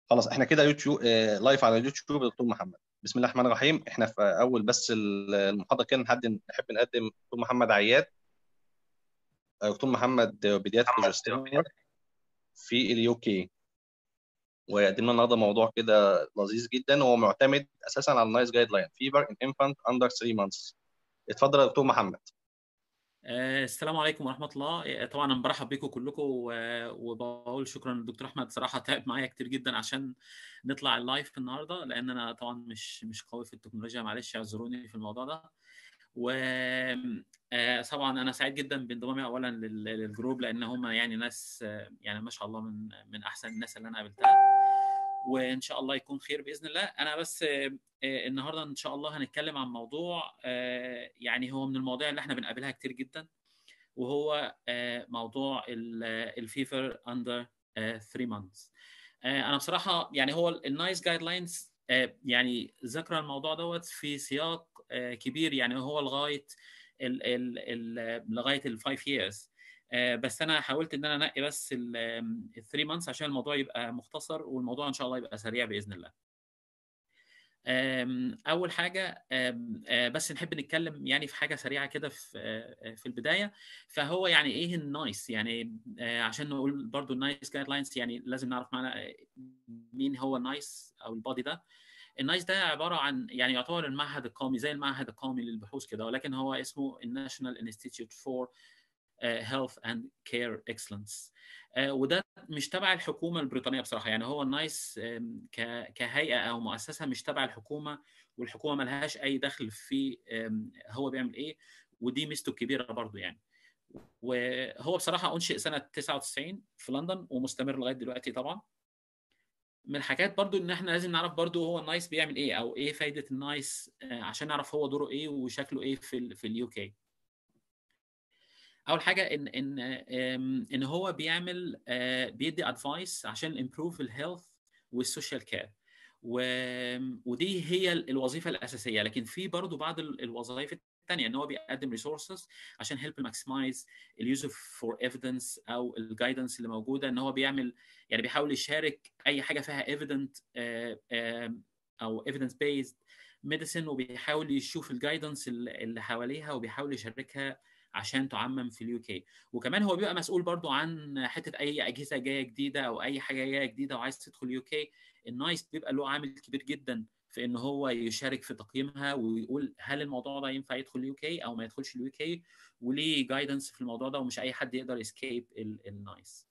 خلاص احنا كده يوتيوب آه، لايف على اليوتيوب دكتور محمد بسم الله الرحمن الرحيم احنا في اول بس المحاضره كده نحد نحب نقدم دكتور محمد عياد آه، دكتور محمد بيدياتريك ريجسترار في اليو كي ويقدم لنا النهارده موضوع كده لذيذ جدا وهو معتمد اساسا على النايس جايد لاين فيبر ان انفانت اندر 3 مانثس اتفضل يا دكتور محمد آه، السلام عليكم ورحمة الله آه، طبعا أنا برحب بكم كلكم و- وبقول شكرا للدكتور أحمد صراحة تعب معايا كتير جدا عشان نطلع اللايف النهاردة لأن أنا طبعا مش مش قوي في التكنولوجيا معلش اعذروني في الموضوع ده و آه، طبعا أنا سعيد جدا بانضمامي أولا لل- للجروب لأن هم يعني ناس آه، يعني ما شاء الله من من أحسن الناس اللي أنا قابلتها وان شاء الله يكون خير باذن الله انا بس آه، آه، النهارده ان شاء الله هنتكلم عن موضوع آه، يعني هو من المواضيع اللي احنا بنقابلها كتير جدا وهو آه، موضوع الفيفر اندر 3 مانثs انا بصراحه يعني هو النايس جايد لاينز يعني ذكر الموضوع دوت في سياق آه، كبير يعني هو لغايه ال ال ال لغايه ال 5 years آه، بس انا حاولت ان انا انقي بس ال 3 مانثs عشان الموضوع يبقى مختصر والموضوع ان شاء الله يبقى سريع باذن الله آم، اول حاجه آم، آه، بس نحب نتكلم يعني في حاجه سريعه كده في آه، في البدايه فهو يعني ايه النايس يعني آه، عشان نقول برضو النايس جايد لاينز يعني لازم نعرف معنا مين هو النايس او البادي ده النايس ده عباره عن يعني يعتبر المعهد القومي زي المعهد القومي للبحوث كده ولكن هو اسمه الناشونال انستيتيوت فور هيلث اند كير اكسلنس وده مش تبع الحكومه البريطانيه بصراحه يعني هو النايس آم، ك- كهيئه او مؤسسه مش تبع الحكومه والحكومه ملهاش اي دخل في آم، هو بيعمل ايه ودي ميزته الكبيره برضو يعني وهو بصراحه انشئ سنه 99 في لندن ومستمر لغايه دلوقتي طبعا من الحاجات برضو ان احنا لازم نعرف برضو هو النايس بيعمل ايه او ايه فايده النايس آه، عشان نعرف هو دوره ايه وشكله ايه في ال في اليو كي اول حاجه ان ان آم، ان هو بيعمل آه، بيدي ادفايس عشان امبروف الهيلث والسوشيال كير ودي هي ال- الوظيفه الاساسيه لكن في برضو بعض ال- الوظائف الثانيه ان هو بيقدم ريسورسز عشان هيلب ماكسمايز اليوز فور ايفيدنس او الجايدنس اللي موجوده ان هو بيعمل يعني بيحاول يشارك اي حاجه فيها ايفيدنت او ايفيدنس بيزد ميديسن وبيحاول يشوف الجايدنس اللي حواليها وبيحاول يشاركها عشان تعمم في اليو كي وكمان هو بيبقى مسؤول برضو عن حته اي اجهزه جايه جديده او اي حاجه جايه جديده وعايز تدخل يو كي النايس بيبقى له عامل كبير جدا في ان هو يشارك في تقييمها ويقول هل الموضوع ده ينفع يدخل يو كي او ما يدخلش اليو كي وليه جايدنس في الموضوع ده ومش اي حد يقدر يسكيب النايس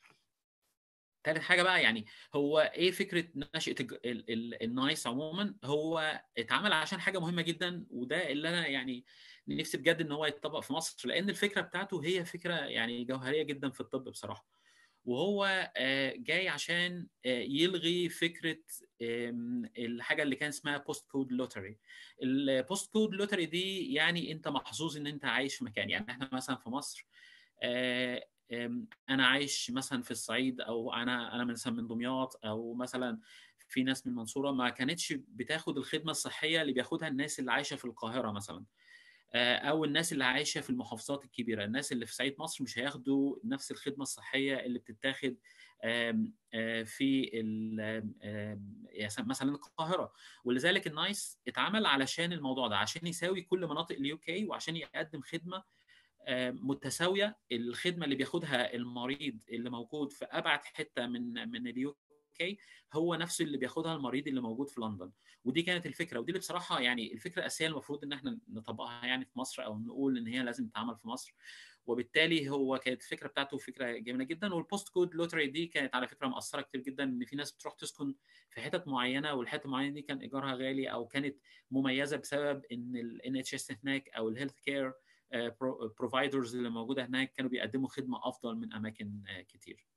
تالت حاجه بقى يعني هو ايه فكره نشاه الج- ال- ال- النايس عموما هو اتعمل عشان حاجه مهمه جدا وده اللي انا يعني نفسي بجد ان هو يتطبق في مصر لان الفكره بتاعته هي فكره يعني جوهريه جدا في الطب بصراحه وهو آه، جاي عشان آه، يلغي فكره آم، الحاجه اللي كان اسمها بوست كود لوتري البوست كود لوتري دي يعني انت محظوظ ان انت عايش في مكان يعني احنا مثلا في مصر آه، آم، انا عايش مثلا في الصعيد او انا انا مثلا من دمياط او مثلا في ناس من المنصوره ما كانتش بتاخد الخدمه الصحيه اللي بياخدها الناس اللي عايشه في القاهره مثلا آه، او الناس اللي عايشه في المحافظات الكبيره الناس اللي في صعيد مصر مش هياخدوا نفس الخدمه الصحيه اللي بتتاخد آم، آه، في ال- آم، آم، يا س- مثلا القاهره ولذلك النايس اتعمل علشان الموضوع ده عشان يساوي كل مناطق اليو كي وعشان يقدم خدمه آه، متساويه الخدمه اللي بياخدها المريض اللي موجود في ابعد حته من من اليو كي هو نفسه اللي بياخدها المريض اللي موجود في لندن ودي كانت الفكره ودي اللي بصراحه يعني الفكره الاساسيه المفروض ان احنا نطبقها يعني في مصر او نقول ان هي لازم تتعمل في مصر وبالتالي هو كانت الفكره بتاعته فكره جميله جدا والبوست كود لوتري دي كانت على فكره مأثره كتير جدا ان في ناس بتروح تسكن في حتت معينه والحتت المعينه دي كان ايجارها غالي او كانت مميزه بسبب ان الان اتش اس هناك او الهيلث كير بروفايدرز اللي موجوده هناك كانوا بيقدموا خدمه افضل من اماكن آه، كتير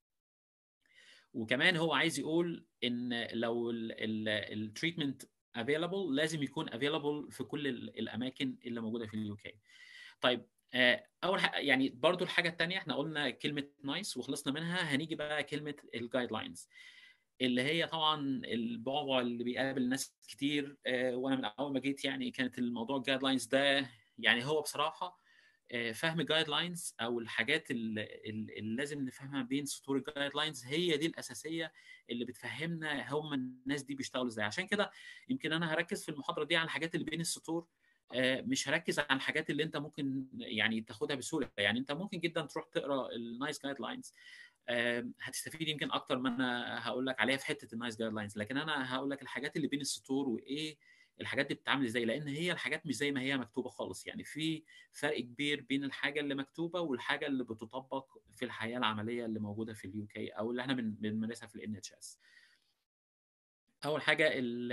وكمان هو عايز يقول ان لو التريتمنت افيلابل لازم يكون افيلابل في كل ال- الاماكن اللي موجوده في اليو كي طيب آه، اول حاجه يعني برضو الحاجه الثانيه احنا قلنا كلمه نايس وخلصنا منها هنيجي بقى كلمه الجايد لاينز اللي هي طبعا البعبع اللي بيقابل ناس كتير آه، وانا من اول ما جيت يعني كانت الموضوع الجايد لاينز ده يعني هو بصراحه فهم جايد لاينز او الحاجات اللي لازم نفهمها بين سطور الجايد لاينز هي دي الاساسيه اللي بتفهمنا هم الناس دي بيشتغلوا ازاي عشان كده يمكن انا هركز في المحاضره دي على الحاجات اللي بين السطور مش هركز على الحاجات اللي انت ممكن يعني تاخدها بسهوله يعني انت ممكن جدا تروح تقرا النايس جايد لاينز هتستفيد يمكن اكتر ما انا هقول لك عليها في حته النايس جايد لاينز لكن انا هقول لك الحاجات اللي بين السطور وايه الحاجات دي بتتعامل ازاي لان هي الحاجات مش زي ما هي مكتوبه خالص يعني في فرق كبير بين الحاجه اللي مكتوبه والحاجه اللي بتطبق في الحياه العمليه اللي موجوده في اليو كي او اللي احنا بنمارسها في الان اتش اس اول حاجه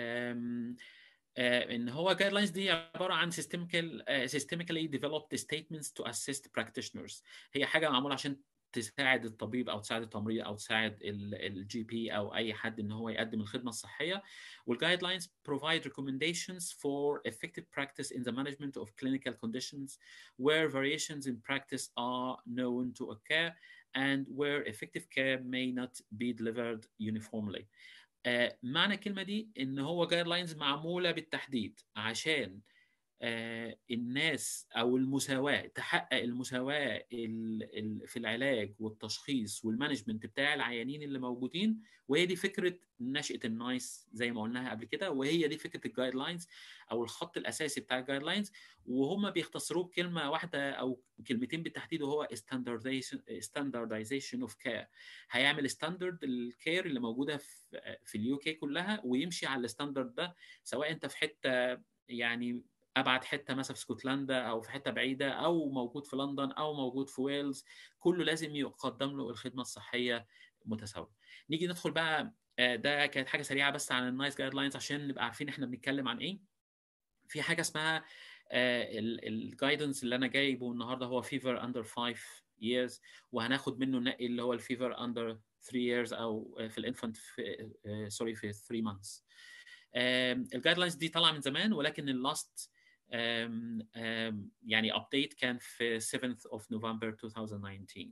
ان هو جايد لاينز دي عباره عن systemical uh, systemically developed statements to assist practitioners هي حاجه معموله عشان تساعد الطبيب او تساعد التمريض او تساعد الجي بي او اي حد ان هو يقدم الخدمه الصحيه والجايد لاينز provide recommendations for effective practice in the management of clinical conditions where variations in practice are known to occur and where effective care may not be delivered uniformly. آه معنى الكلمه دي ان هو جايد لاينز معموله بالتحديد عشان آه الناس او المساواه تحقق المساواه في العلاج والتشخيص والمانجمنت بتاع العيانين اللي موجودين وهي دي فكره نشاه النايس زي ما قلناها قبل كده وهي دي فكره الجايد لاينز او الخط الاساسي بتاع الجايد لاينز وهم بيختصروه بكلمه واحده او كلمتين بالتحديد وهو standardization اوف كير هيعمل ستاندرد الكير اللي موجوده في في اليو كي كلها ويمشي على الستاندرد ده سواء انت في حته يعني ابعد حته مثلا في اسكتلندا او في حته بعيده او موجود في لندن او موجود في ويلز كله لازم يقدم له الخدمه الصحيه متساويه نيجي ندخل بقى ده كانت حاجه سريعه بس عن النايس جايد لاينز عشان نبقى عارفين احنا بنتكلم عن ايه في حاجه اسمها الجايدنس اللي انا جايبه النهارده هو فيفر اندر 5 years وهناخد منه نقي اللي هو الفيفر اندر 3 years او في الانفانت سوري في 3 months الجايد لاينز دي طالعه من زمان ولكن اللاست um, um, يعني ابديت كان في 7th of November 2019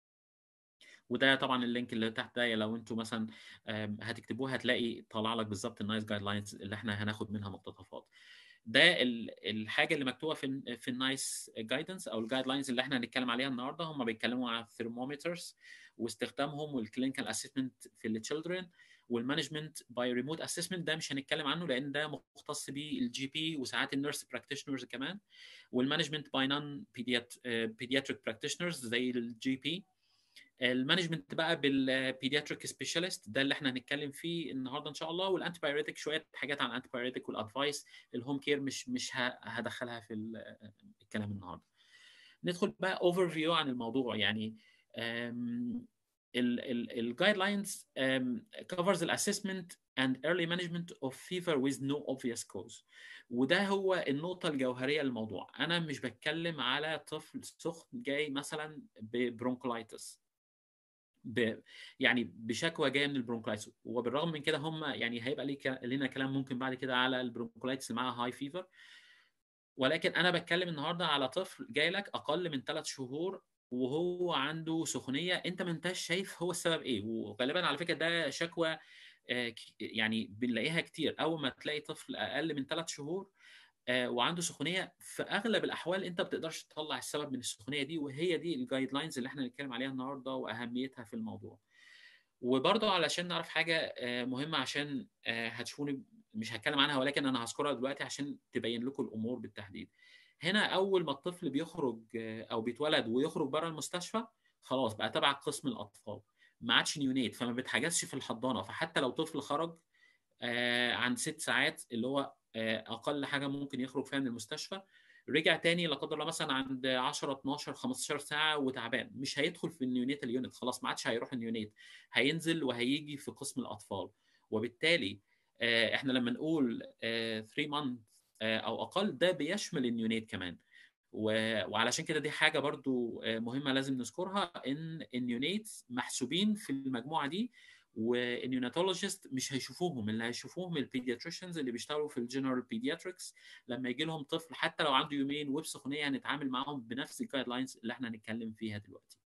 وده طبعا اللينك اللي تحت ده لو انتوا مثلا هتكتبوه هتلاقي طالع لك بالظبط النايس جايد لاينز اللي احنا هناخد منها مقتطفات ده الحاجه اللي مكتوبه في في النايس جايدنس او الجايد لاينز اللي احنا هنتكلم عليها النهارده هم بيتكلموا على الثرمومترز واستخدامهم والكلينيكال اسسمنت في التشيلدرن والمانجمنت باي ريموت اسسمنت ده مش هنتكلم عنه لان ده مختص بيه الجي بي وساعات النيرس براكتيشنرز كمان والمانجمنت باي نون بيدياتريك براكتيشنرز زي الجي بي المانجمنت بقى بالبيدياتريك سبيشالست ده اللي احنا هنتكلم فيه النهارده ان شاء الله والانتي بايوريتك شويه حاجات عن الانتي بايوريتك والادفايس الهوم كير مش مش هدخلها في الكلام النهارده ندخل بقى اوفر فيو عن الموضوع يعني الجايد لاينز covers الاسسمنت and early management of fever with no obvious cause وده هو النقطة الجوهرية للموضوع أنا مش بتكلم على طفل سخن جاي مثلا ببرونكولايتس ب... يعني بشكوى جايه من البرونكولايتس وبالرغم من كده هم يعني هيبقى لي لنا كلام ممكن بعد كده على البرونكولايتس اللي معاها هاي فيفر ولكن انا بتكلم النهارده على طفل جاي لك اقل من ثلاث شهور وهو عنده سخونيه انت ما انتش شايف هو السبب ايه وغالبا على فكره ده شكوى يعني بنلاقيها كتير اول ما تلاقي طفل اقل من ثلاث شهور وعنده سخونيه في اغلب الاحوال انت ما بتقدرش تطلع السبب من السخونيه دي وهي دي الجايد لاينز اللي احنا هنتكلم عليها النهارده واهميتها في الموضوع وبرضه علشان نعرف حاجه مهمه عشان هتشوفوني مش هتكلم عنها ولكن انا هذكرها دلوقتي عشان تبين لكم الامور بالتحديد هنا اول ما الطفل بيخرج او بيتولد ويخرج بره المستشفى خلاص بقى تبع قسم الاطفال ما عادش نيونيت فما بيتحجزش في الحضانه فحتى لو طفل خرج عن ست ساعات اللي هو اقل حاجه ممكن يخرج فيها من المستشفى رجع تاني لا قدر الله مثلا عند 10 12 15 ساعه وتعبان مش هيدخل في النيونيتال يونت خلاص ما عادش هيروح النيونيت هينزل وهيجي في قسم الاطفال وبالتالي احنا لما نقول 3 مانث او اقل ده بيشمل النيونيت كمان وعلشان كده دي حاجه برضو مهمه لازم نذكرها ان النيونيتس محسوبين في المجموعه دي والنيوناتولوجيست مش هيشوفوهم اللي هيشوفوهم البيدياتريشنز اللي بيشتغلوا في الجنرال بيدياتريكس لما يجي لهم طفل حتى لو عنده يومين وبسخونيه هنتعامل معاهم بنفس الجايد لاينز اللي احنا هنتكلم فيها دلوقتي.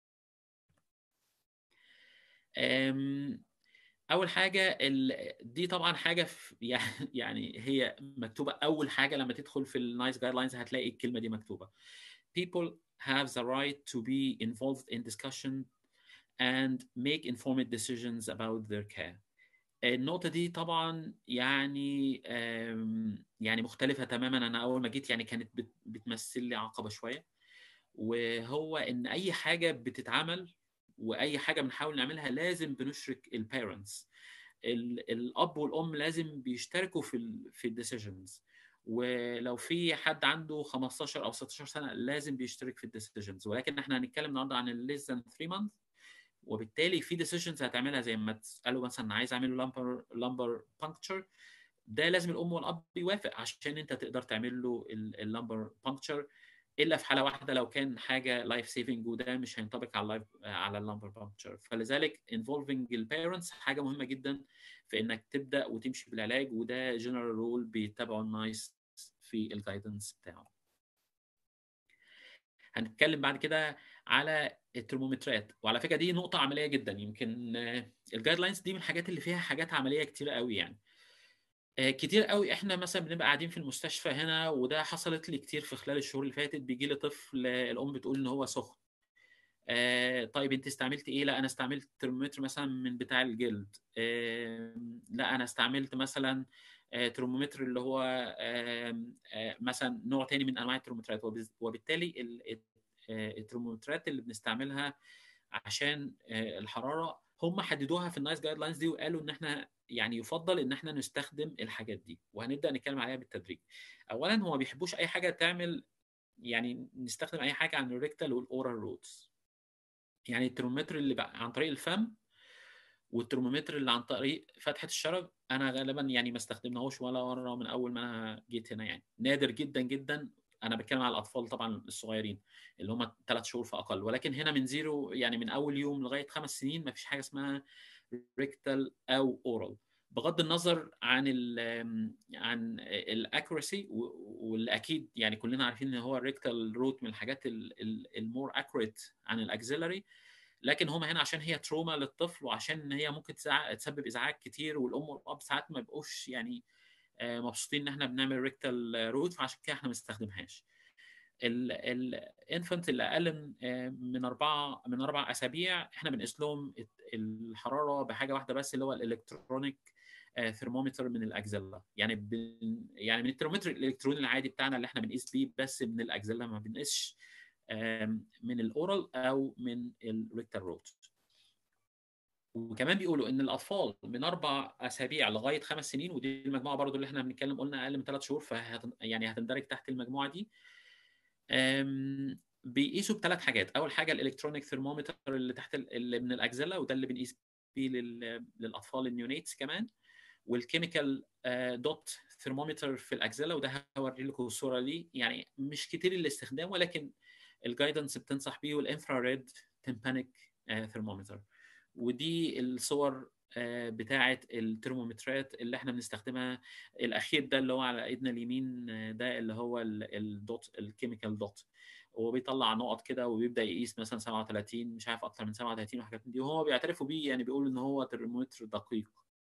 اول حاجه دي طبعا حاجه يعني هي مكتوبه اول حاجه لما تدخل في النايس جايد لاينز هتلاقي الكلمه دي مكتوبه people have the right to be involved in discussion and make informed decisions about their care. النقطة دي طبعا يعني يعني مختلفة تماما أنا أول ما جيت يعني كانت بتمثل لي عقبة شوية وهو إن أي حاجة بتتعمل وأي حاجة بنحاول نعملها لازم بنشرك البيرنتس الأب والأم لازم بيشتركوا في ال في الديسيجنز ولو في حد عنده 15 أو 16 سنة لازم بيشترك في الديسيجنز ولكن احنا هنتكلم النهارده عن less than 3 months وبالتالي في ديسيجنز هتعملها زي ما تساله مثلا عايز اعمل لامبر لامبر بانكتشر ده لازم الام والاب يوافق عشان انت تقدر تعمل له اللامبر بانكتشر الا في حاله واحده لو كان حاجه لايف سيفنج وده مش هينطبق على اللايف على اللامبر بانكتشر فلذلك انفولفنج البيرنتس حاجه مهمه جدا في انك تبدا وتمشي بالعلاج وده جنرال رول بيتبعه النايس في الجايدنس بتاعه هنتكلم بعد كده على الترمومترات وعلى فكره دي نقطه عمليه جدا يمكن الجايد لاينز دي من الحاجات اللي فيها حاجات عمليه كتير قوي يعني كتير قوي احنا مثلا بنبقى قاعدين في المستشفى هنا وده حصلت لي كتير في خلال الشهور اللي فاتت بيجي لي طفل الام بتقول ان هو سخن آه طيب انت استعملت ايه لا انا استعملت ترمومتر مثلا من بتاع الجلد آه لا انا استعملت مثلا آه ترمومتر اللي هو آه آه مثلا نوع تاني من انواع الترمومترات وبالتالي الترمومترات اللي بنستعملها عشان الحراره هم حددوها في النايس جايد لاينز دي وقالوا ان احنا يعني يفضل ان احنا نستخدم الحاجات دي وهنبدا نتكلم عليها بالتدريج اولا هو ما بيحبوش اي حاجه تعمل يعني نستخدم اي حاجه عن الريكتال والاورال روتس يعني الترمومتر اللي بقى عن طريق الفم والترمومتر اللي عن طريق فتحه الشرج انا غالبا يعني ما استخدمناهوش ولا مره من اول ما انا جيت هنا يعني نادر جدا جدا انا بتكلم على الاطفال طبعا الصغيرين اللي هم ثلاث شهور فاقل ولكن هنا من زيرو يعني من اول يوم لغايه خمس سنين ما فيش حاجه اسمها ريكتال او اورال بغض النظر عن ال عن الاكوريسي واللي اكيد يعني كلنا عارفين ان هو الريكتال روت من الحاجات المور اكوريت عن الاكزيلري لكن هم هنا عشان هي تروما للطفل وعشان هي ممكن تسبب ازعاج كتير والام والاب ساعات ما بيبقوش يعني مبسوطين ان احنا بنعمل ريكتال روت فعشان كده احنا ما بنستخدمهاش الانفنت اللي اقل من اربعه من اربع اسابيع احنا بنقيس لهم الحراره بحاجه واحده بس اللي هو الالكترونيك ثرمومتر من الاجزله يعني بن يعني من الترمومتر الالكتروني العادي بتاعنا اللي احنا بنقيس بيه بس من الاجزله ما بنقيسش من الاورال او من الريكتال روت وكمان بيقولوا ان الاطفال من اربع اسابيع لغايه خمس سنين ودي المجموعه برضو اللي احنا بنتكلم قلنا اقل من ثلاث شهور فهت يعني هتندرج تحت المجموعه دي بيقيسوا بثلاث حاجات اول حاجه الالكترونيك ثرمومتر اللي تحت اللي من الاجزله وده اللي بنقيس بيه للاطفال النيونيتس كمان والكيميكال دوت ثرمومتر في الاجزله وده هوري لكم الصوره ليه يعني مش كتير الاستخدام ولكن الجايدنس بتنصح بيه والانفراريد تمبانيك ثرمومتر ودي الصور بتاعه الترمومترات اللي احنا بنستخدمها الاخير ده اللي هو على ايدنا اليمين ده اللي هو الدوت الكيميكال دوت هو بيطلع نقط كده وبيبدا يقيس مثلا 37 مش عارف اكتر من 37 وحاجات من دي وهو بيعترفوا بيه يعني بيقولوا ان هو ترمومتر دقيق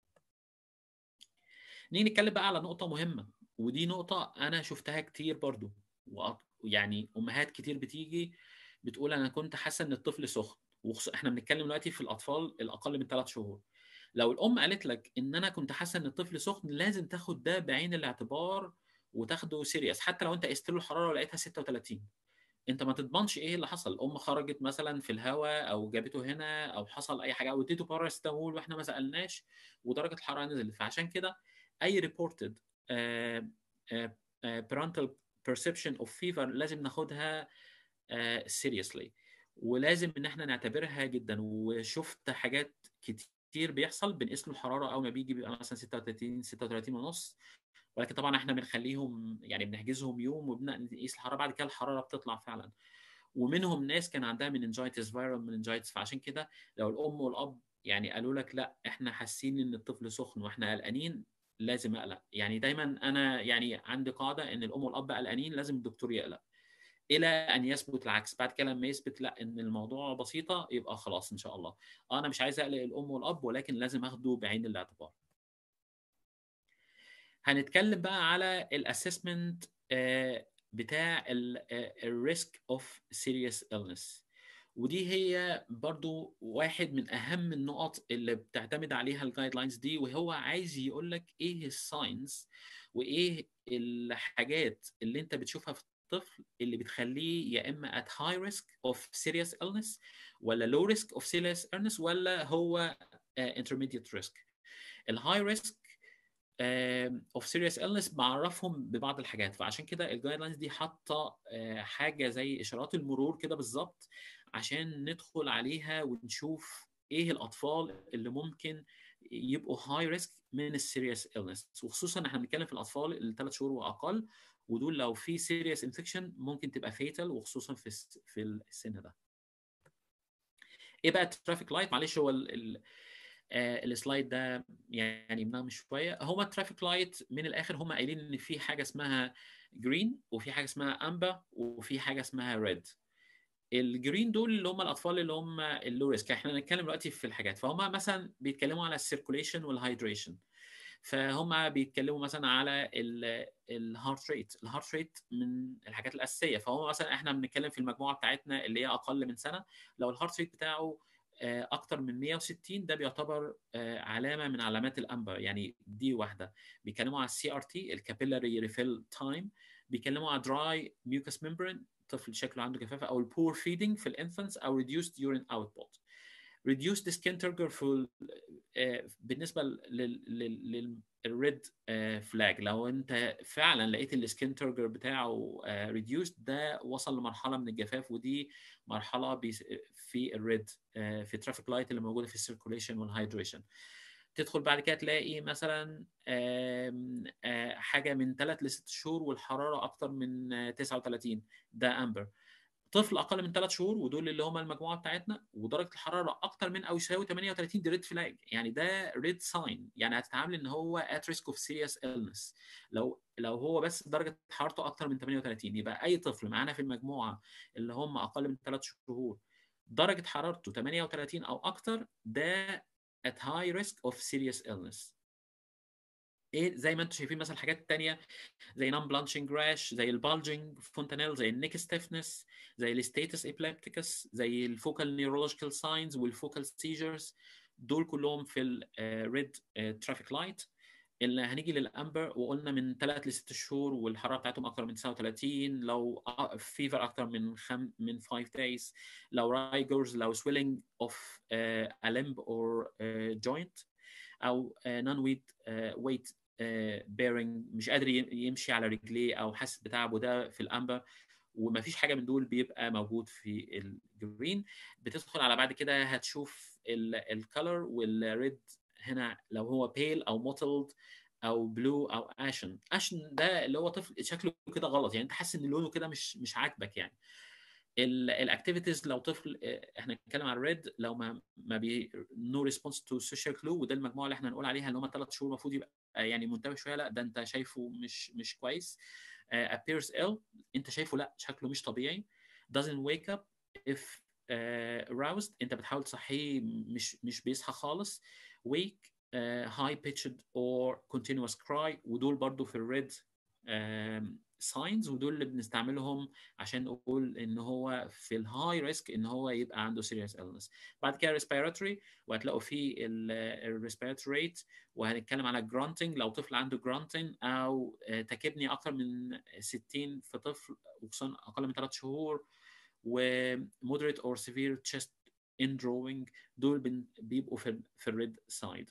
نيجي نتكلم بقى على نقطه مهمه ودي نقطه انا شفتها كتير برضو يعني امهات كتير بتيجي بتقول انا كنت حاسه ان الطفل سخن احنا بنتكلم دلوقتي في الاطفال الاقل من ثلاث شهور لو الام قالت لك ان انا كنت حاسه ان الطفل سخن لازم تاخد ده بعين الاعتبار وتاخده سيريس حتى لو انت قست له الحراره ولقيتها 36 انت ما تضمنش ايه اللي حصل الام خرجت مثلا في الهواء او جابته هنا او حصل اي حاجه او اديته باراستامول واحنا ما سالناش ودرجه الحراره نزلت فعشان كده اي ريبورتد parental perception of fever لازم ناخدها سيريسلي uh, ولازم ان احنا نعتبرها جدا وشفت حاجات كتير بيحصل بنقيس له الحراره اول ما بيجي بيبقى مثلا 36 36 ونص ولكن طبعا احنا بنخليهم يعني بنحجزهم يوم وبنبدا نقيس الحراره بعد كده الحراره بتطلع فعلا ومنهم ناس كان عندها مننجايتس فيرال مننجايتس فعشان كده لو الام والاب يعني قالوا لك لا احنا حاسين ان الطفل سخن واحنا قلقانين لازم اقلق يعني دايما انا يعني عندي قاعده ان الام والاب قلقانين لازم الدكتور يقلق الى ان يثبت العكس بعد كده لما يثبت لا ان الموضوع بسيطه يبقى خلاص ان شاء الله انا مش عايز اقلق الام والاب ولكن لازم اخده بعين الاعتبار هنتكلم بقى على الاسسمنت بتاع الريسك اوف سيريس illness ودي هي برضو واحد من اهم النقط اللي بتعتمد عليها الجايد لاينز دي وهو عايز يقول لك ايه الساينس وايه الحاجات اللي انت بتشوفها في الطفل اللي بتخليه يا اما at high risk of serious illness ولا low risk of serious illness ولا هو uh, intermediate risk الهاي ريسك اوف سيريس illness بعرفهم ببعض الحاجات فعشان كده الجايد لاينز دي حاطه حاجه زي اشارات المرور كده بالظبط عشان ندخل عليها ونشوف ايه الاطفال اللي ممكن يبقوا هاي ريسك من السيريس illness وخصوصا احنا بنتكلم في الاطفال الثلاث شهور واقل ودول لو في سيريس انفكشن ممكن تبقى فيتال وخصوصا في في السن ده. ايه بقى الترافيك لايت معلش هو ال ال آه السلايد ده يعني منام شويه هما الترافيك لايت من الاخر هما قايلين ان في حاجه اسمها جرين وفي حاجه اسمها امبا وفي حاجه اسمها ريد الجرين دول اللي هم الاطفال اللي هم اللو ريسك احنا هنتكلم دلوقتي في الحاجات فهم مثلا بيتكلموا على السيركوليشن والهايدريشن فهم بيتكلموا مثلا على الهارت ريت الهارت ريت من الحاجات الاساسيه فهو مثلا احنا بنتكلم في المجموعه بتاعتنا اللي هي اقل من سنه لو الهارت ريت بتاعه اكتر من 160 ده بيعتبر علامه من علامات الامبر يعني دي واحده بيتكلموا على السي ار تي الكابيلاري ريفيل تايم بيتكلموا على دراي ميوكس ممبرين طفل شكله عنده جفاف او البور فيدنج في الانفانتس او ريديوسد يورين اوتبوت ريديوسد سكين ترجر في بالنسبه للريد فلاج لو انت فعلا لقيت السكين ترجر بتاعه ريديوسد ده وصل لمرحله من الجفاف ودي مرحله في الريد في الترافيك لايت اللي موجوده في السيركوليشن والهايدريشن تدخل بعد كده تلاقي مثلا حاجه من 3 ل 6 شهور والحراره اكتر من 39 ده امبر طفل اقل من 3 شهور ودول اللي هم المجموعه بتاعتنا ودرجه الحراره اكتر من او يساوي 38 دي ريد فلاج يعني ده ريد ساين يعني هتتعامل ان هو ات ريسك اوف سيريس illness لو لو هو بس درجه حرارته اكتر من 38 يبقى اي طفل معانا في المجموعه اللي هم اقل من 3 شهور درجه حرارته 38 او اكتر ده at high risk of serious illness ايه زي ما انتم شايفين مثلا الحاجات التانية زي نون بلانشنج راش زي البالجنج فونتانيل زي النيك ستيفنس زي الستيتس ابليبتيكس زي الفوكال نيورولوجيكال ساينز والفوكال سيجرز دول كلهم في الريد ترافيك لايت اللي هنيجي للامبر وقلنا من 3 ل 6 شهور والحراره بتاعتهم اكتر من 39 لو فيفر اكتر من خم من 5 days لو رايجرز لو swelling of uh, a limb or uh, joint او نون ويت ويت بيرنج مش قادر يمشي على رجليه او حاسس بتعبه ده في الامبر وما فيش حاجه من دول بيبقى موجود في الجرين بتدخل على بعد كده هتشوف الكالر والريد هنا لو هو بيل او موتلد او بلو او اشن اشن ده اللي هو طفل شكله كده غلط يعني انت حاسس ان لونه كده مش مش عاجبك يعني الاكتيفيتيز لو طفل احنا بنتكلم على الريد لو ما ما بي نو ريسبونس تو سوشيال كلو وده المجموعه اللي احنا هنقول عليها اللي هم ثلاث شهور المفروض يبقى يعني منتبه شويه لا ده انت شايفه مش مش كويس uh, appears ill انت شايفه لا شكله مش طبيعي doesn't wake up if uh, aroused انت بتحاول تصحيه مش مش بيصحى خالص wake uh, high pitched or continuous cry ودول برضو في الريد ساينز ودول اللي بنستعملهم عشان نقول ان هو في الهاي ريسك ان هو يبقى عنده سيريس illness بعد كده ريسبيراتوري وهتلاقوا فيه الريسبيراتوري ريت وهنتكلم على جرانتنج لو طفل عنده جرانتنج او تكبني اكتر من 60 في طفل وخصوصا اقل من 3 شهور ومودريت اور سيفير تشيست ان دروينج دول بيبقوا في في الريد سايد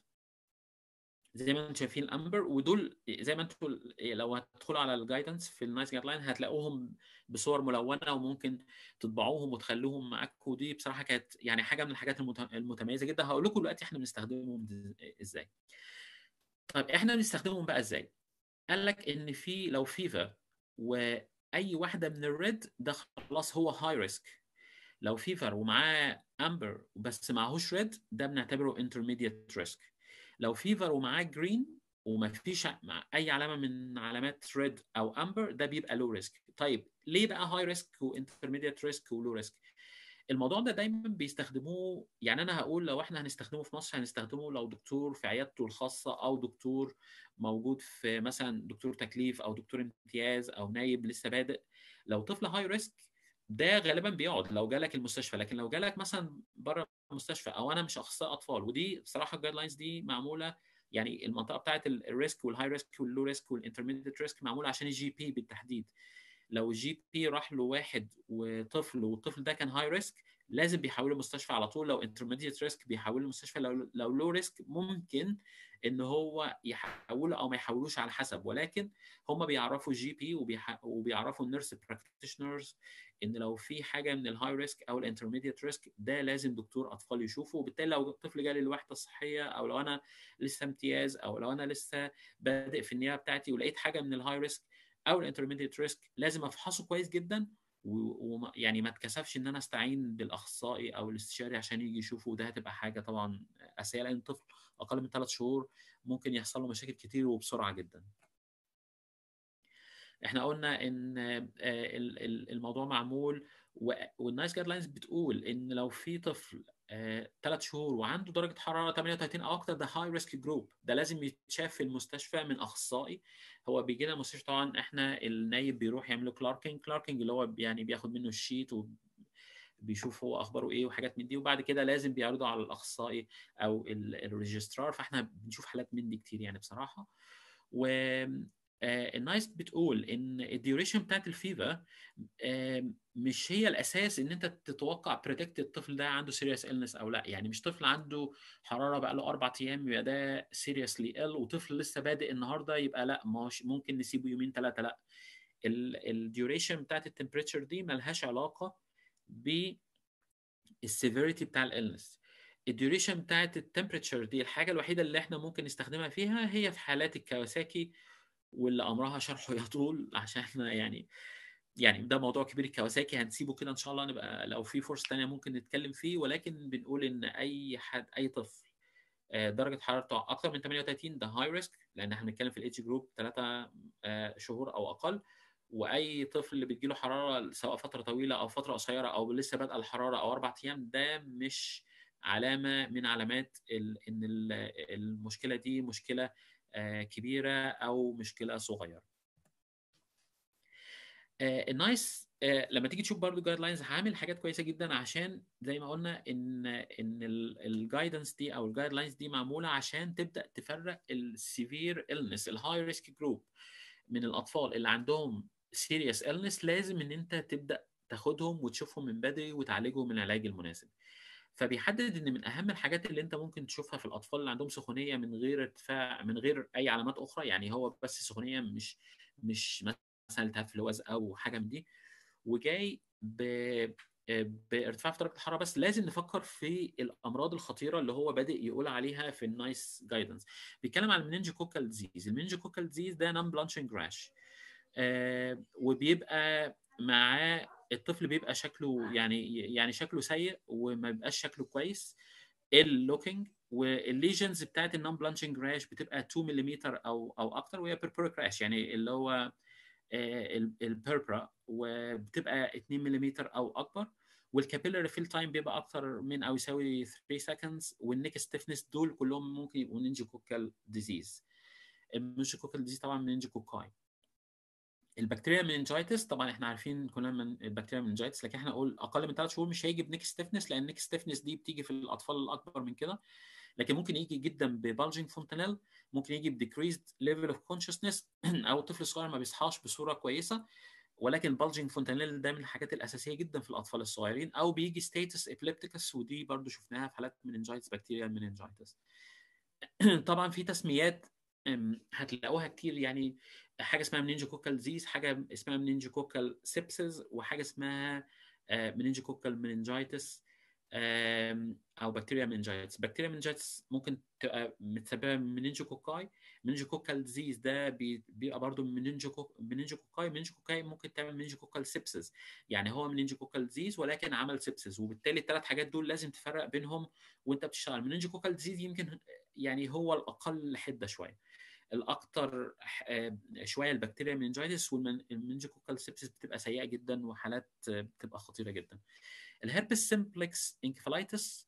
زي ما انتم شايفين الامبر ودول زي ما انتم لو هتدخلوا على الجايدنس في النايس جايد لاين هتلاقوهم بصور ملونه وممكن تطبعوهم وتخلوهم معاكم ودي بصراحه كانت يعني حاجه من الحاجات المتميزه جدا هقول لكم دلوقتي احنا بنستخدمهم ازاي. طيب احنا بنستخدمهم بقى ازاي؟ قال لك ان في لو فيفر واي واحده من الريد ده خلاص هو هاي ريسك لو فيفر ومعاه امبر بس معهوش ريد ده بنعتبره انترميديت ريسك لو فيفر ومعاه جرين وما فيش مع اي علامه من علامات ريد او امبر ده بيبقى لو ريسك طيب ليه بقى هاي ريسك وانترميديت ريسك ولو ريسك الموضوع ده دايما بيستخدموه يعني انا هقول لو احنا هنستخدمه في مصر هنستخدمه لو دكتور في عيادته الخاصه او دكتور موجود في مثلا دكتور تكليف او دكتور امتياز او نايب لسه بادئ لو طفل هاي ريسك ده غالبا بيقعد لو جالك المستشفى لكن لو جالك مثلا بره المستشفى او انا مش اخصائي اطفال ودي بصراحه الجايد لاينز دي معموله يعني المنطقه بتاعت الريسك والهاي ريسك واللو ريسك والانترميديت ريسك معموله عشان الجي بي بالتحديد لو الجي بي راح له واحد وطفل والطفل ده كان هاي ريسك لازم بيحوله مستشفى على طول لو انترميديت ريسك بيحوله مستشفى لو لو لو ريسك ممكن ان هو يحوله او ما يحولوش على حسب ولكن هم بيعرفوا الجي بي وبيعرفوا النيرس براكتيشنرز ان لو في حاجه من الهاي ريسك او الانترميديت ريسك ده لازم دكتور اطفال يشوفه وبالتالي لو الطفل جالي الوحده الصحيه او لو انا لسه امتياز او لو انا لسه بادئ في النيابه بتاعتي ولقيت حاجه من الهاي ريسك او الانترميديت ريسك لازم افحصه كويس جدا ويعني ما اتكسفش ان انا استعين بالاخصائي او الاستشاري عشان يجي يشوفه وده هتبقى حاجه طبعا اساسيه لان الطفل اقل من ثلاث شهور ممكن يحصل له مشاكل كتير وبسرعه جدا. احنا قلنا ان الموضوع معمول والنايس جايد لاينز بتقول ان لو في طفل ثلاث شهور وعنده درجه حراره 38 او اكتر ده هاي ريسك جروب ده لازم يتشاف في المستشفى من اخصائي هو بيجي لنا المستشفى طبعا احنا النايب بيروح يعمل له كلاركينج كلاركينج اللي هو يعني بياخد منه الشيت وبيشوف هو اخباره ايه وحاجات من دي وبعد كده لازم بيعرضه على الاخصائي او الريجسترار فاحنا بنشوف حالات من دي كتير يعني بصراحه و النايس بتقول ان الديوريشن بتاعت الفيفا مش هي الاساس ان انت تتوقع بريدكت الطفل ده عنده سيريس النس او لا يعني مش طفل عنده حراره بقى له اربع ايام يبقى ده سيريسلي ال وطفل لسه بادئ النهارده يبقى لا مش ممكن نسيبه يومين ثلاثه لا الديوريشن بتاعت التمبريتشر دي ملهاش علاقه بالسيفيريتي بتاع الالنس الديوريشن بتاعت التمبريتشر دي الحاجه الوحيده اللي احنا ممكن نستخدمها فيها هي في حالات الكواساكي واللي امرها شرحه يطول عشان احنا يعني يعني ده موضوع كبير الكواساكي هنسيبه كده ان شاء الله نبقى لو في فرصه ثانيه ممكن نتكلم فيه ولكن بنقول ان اي حد اي طفل درجه حرارته اكثر من 38 ده هاي ريسك لان احنا بنتكلم في الايدج جروب 3 شهور او اقل واي طفل اللي بتجيله حراره سواء فتره طويله او فتره قصيره او لسه بادئه الحراره او اربع ايام ده مش علامه من علامات ان المشكله دي مشكله كبيره او مشكله صغيره. النايس لما تيجي تشوف برضو جايد لاينز هعمل حاجات كويسه جدا عشان زي ما قلنا ان ان الجايدنس دي او الجايد لاينز دي معموله عشان تبدا تفرق السيفير النس الهاي ريسك جروب من الاطفال اللي عندهم سيريس النس لازم ان انت تبدا تاخدهم وتشوفهم من بدري وتعالجهم من العلاج المناسب. فبيحدد ان من اهم الحاجات اللي انت ممكن تشوفها في الاطفال اللي عندهم سخونيه من غير ارتفاع من غير اي علامات اخرى يعني هو بس سخونيه مش مش مثلا التهاب في اللوز او حاجه من دي وجاي ب بارتفاع في درجه الحراره بس لازم نفكر في الامراض الخطيره اللي هو بادئ يقول عليها في النايس جايدنس بيتكلم عن المننجوكوكال ديزيز المننجوكوكال ديزيز ده نون بلانشنج راش آه وبيبقى معاه الطفل بيبقى شكله يعني يعني شكله سيء وما بيبقاش شكله كويس اللوكينج والليجنز بتاعت النون بلانشنج راش بتبقى 2 ملم او او اكتر وهي بيربريك راش يعني اللي هو البيربرا وبتبقى 2 ملم او اكبر والكابيلاري فيل تايم بيبقى اكتر من او يساوي 3 سكندز والنيك ستيفنس دول كلهم ممكن يبقوا نينجوكوكال ديزيز النينجوكوكال ديزيز طبعا نينجوكوكاي البكتيريا مننجايتس طبعا احنا عارفين كلنا من البكتيريا مننجايتس لكن احنا نقول اقل من ثلاث شهور مش هيجي بنيك ستيفنس لان نيك ستيفنس دي بتيجي في الاطفال الاكبر من كده لكن ممكن يجي جدا ببالجنج فونتانيل ممكن يجي بديكريزد ليفل اوف كونشسنس او الطفل الصغير ما بيصحاش بصوره كويسه ولكن البالجنج فونتانيل ده من الحاجات الاساسيه جدا في الاطفال الصغيرين او بيجي ستيتس ابليبتيكس ودي برضو شفناها في حالات مننجايتس بكتيريا مننجايتس طبعا في تسميات هتلاقوها كتير يعني حاجه اسمها مننجوكوكال ديزيز حاجه اسمها مننجوكوكال سيبسز وحاجه اسمها مننجوكوكال مننجايتس او بكتيريا مننجايتس بكتيريا مننجايتس ممكن تبقى متسببه من مننجوكوكاي مننجوكوكال ديزيز ده بيبقى برضه من مننجوكوكاي مننجوكوكاي ممكن تعمل مننجوكوكال سيبسز يعني هو مننجوكوكال ديزيز ولكن عمل سيبسز وبالتالي الثلاث حاجات دول لازم تفرق بينهم وانت بتشتغل مننجوكوكال ديزيز يمكن يعني هو الاقل حده شويه الاكثر شويه البكتيريا مننجايتس والمننجوكوكال سيبسس بتبقى سيئه جدا وحالات بتبقى خطيره جدا الهربس سمبلكس انكفالايتس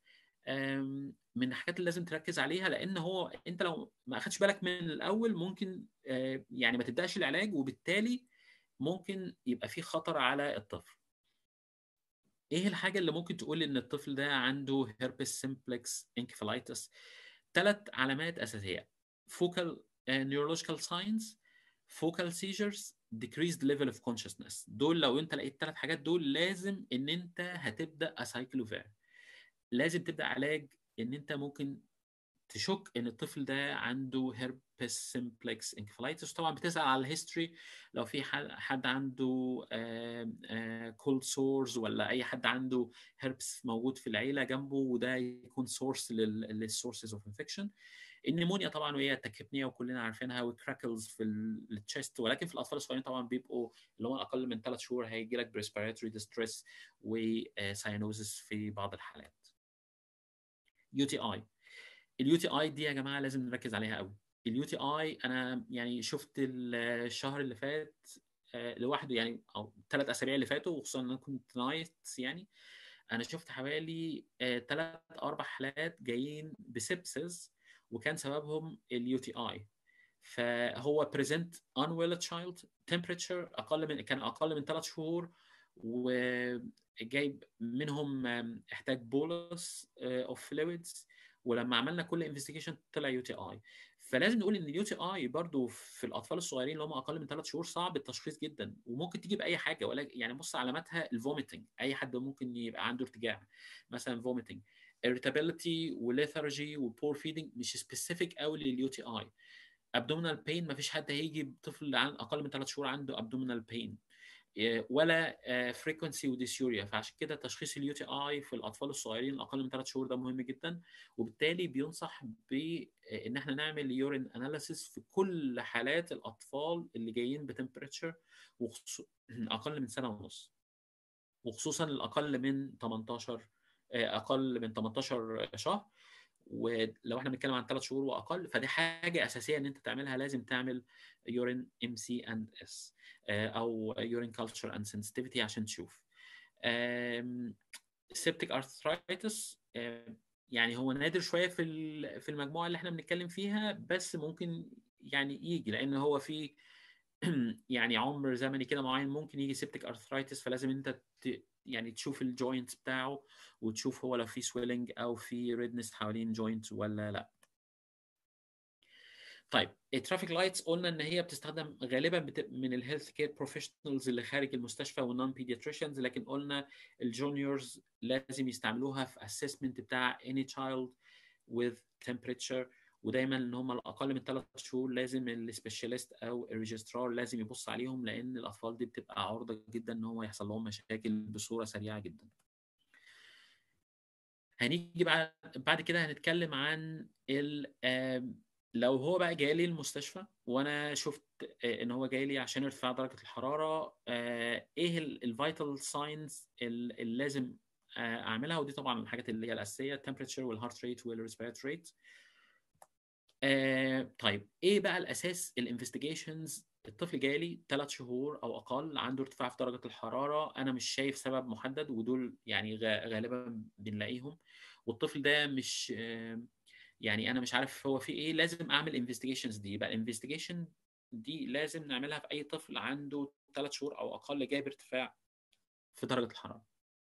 من الحاجات اللي لازم تركز عليها لان هو انت لو ما اخدش بالك من الاول ممكن يعني ما تبداش العلاج وبالتالي ممكن يبقى في خطر على الطفل ايه الحاجه اللي ممكن تقول ان الطفل ده عنده هيربس سيمبلكس انكفالايتس ثلاث علامات اساسيه فوكال نيورولوجيكال ساينز فوكال سيجرز decreased level of consciousness دول لو انت لقيت ثلاث حاجات دول لازم ان انت هتبدا اسايكلوفير لازم تبدا علاج ان انت ممكن تشك ان الطفل ده عنده هيربس سيمبلكس انكفالايتس طبعا بتسال على الهيستوري لو في حد عنده كولد سورز ولا اي حد عنده هيربس موجود في العيله جنبه وده يكون سورس للسورسز اوف انفكشن النمونيا طبعا وهي التكبنيه وكلنا عارفينها والكراكلز في التشست ولكن في الاطفال الصغيرين طبعا بيبقوا اللي هم اقل من ثلاث شهور هيجي لك بريسبيراتوري ديستريس وساينوزس في بعض الحالات. يو تي اي اليو تي اي دي يا جماعه لازم نركز عليها قوي اليو تي اي انا يعني شفت الشهر اللي فات لوحده يعني او ثلاث اسابيع اللي فاتوا وخصوصا ان انا كنت نايت يعني انا شفت حوالي ثلاث اربع حالات جايين بسبسز وكان سببهم اليو تي اي فهو بريزنت unwell child temperature اقل من كان اقل من ثلاث شهور وجايب منهم احتاج بولس اوف فلويدز ولما عملنا كل انفستيجيشن طلع يو تي اي فلازم نقول ان اليو تي اي برضه في الاطفال الصغيرين اللي هم اقل من ثلاث شهور صعب التشخيص جدا وممكن تيجي باي حاجه ولا يعني بص علاماتها الفوميتنج اي حد ممكن يبقى عنده ارتجاع مثلا فوميتنج irritability وليثارجي وبور فيدنج مش سبيسيفيك قوي لليو تي اي ابدومينال بين ما فيش حد هيجي بطفل عن اقل من ثلاث شهور عنده ابدومينال بين ولا فريكونسي وديسيوريا فعشان كده تشخيص اليو تي اي في الاطفال الصغيرين اقل من ثلاث شهور ده مهم جدا وبالتالي بينصح بان احنا نعمل يورين اناليسيس في كل حالات الاطفال اللي جايين بتمبريتشر اقل من سنه ونص وخصوصا الاقل من 18 اقل من 18 شهر ولو احنا بنتكلم عن ثلاث شهور واقل فدي حاجه اساسيه ان انت تعملها لازم تعمل يورين ام سي اند اس او يورين كلتشر اند سنسيتيفيتي عشان تشوف سيبتيك ارثرايتس يعني هو نادر شويه في في المجموعه اللي احنا بنتكلم فيها بس ممكن يعني يجي لان هو في يعني عمر زمني كده معين ممكن يجي سيبتيك ارثرايتس فلازم انت يعني تشوف الجوينت بتاعه وتشوف هو لو في سويلنج او في ريدنس حوالين جوينت ولا لا طيب الترافيك لايتس قلنا ان هي بتستخدم غالبا بت... من الهيلث كير بروفيشنالز اللي خارج المستشفى والنون بيدياتريشنز لكن قلنا الجونيورز لازم يستعملوها في اسسمنت بتاع any child with temperature ودايما ان هم الاقل من ثلاث شهور لازم السبيشاليست او الريجسترار لازم يبص عليهم لان الاطفال دي بتبقى عرضه جدا ان هو يحصل لهم مشاكل بصوره سريعه جدا. هنيجي بقى بعد كده هنتكلم عن ال لو هو بقى جالي المستشفى وانا شفت ان هو جاي لي عشان ارتفاع درجه الحراره ايه الفيتال ساينز اللي لازم اعملها ودي طبعا الحاجات اللي هي الاساسيه التمبريتشر والهارت ريت والريسبيرات ريت آه طيب ايه بقى الاساس الانفستيجيشنز الطفل جالي ثلاث شهور او اقل عنده ارتفاع في درجه الحراره انا مش شايف سبب محدد ودول يعني غالبا بنلاقيهم والطفل ده مش آه يعني انا مش عارف هو في ايه لازم اعمل انفستيجيشنز دي يبقى الانفستيجيشن دي لازم نعملها في اي طفل عنده ثلاث شهور او اقل جايب ارتفاع في درجه الحراره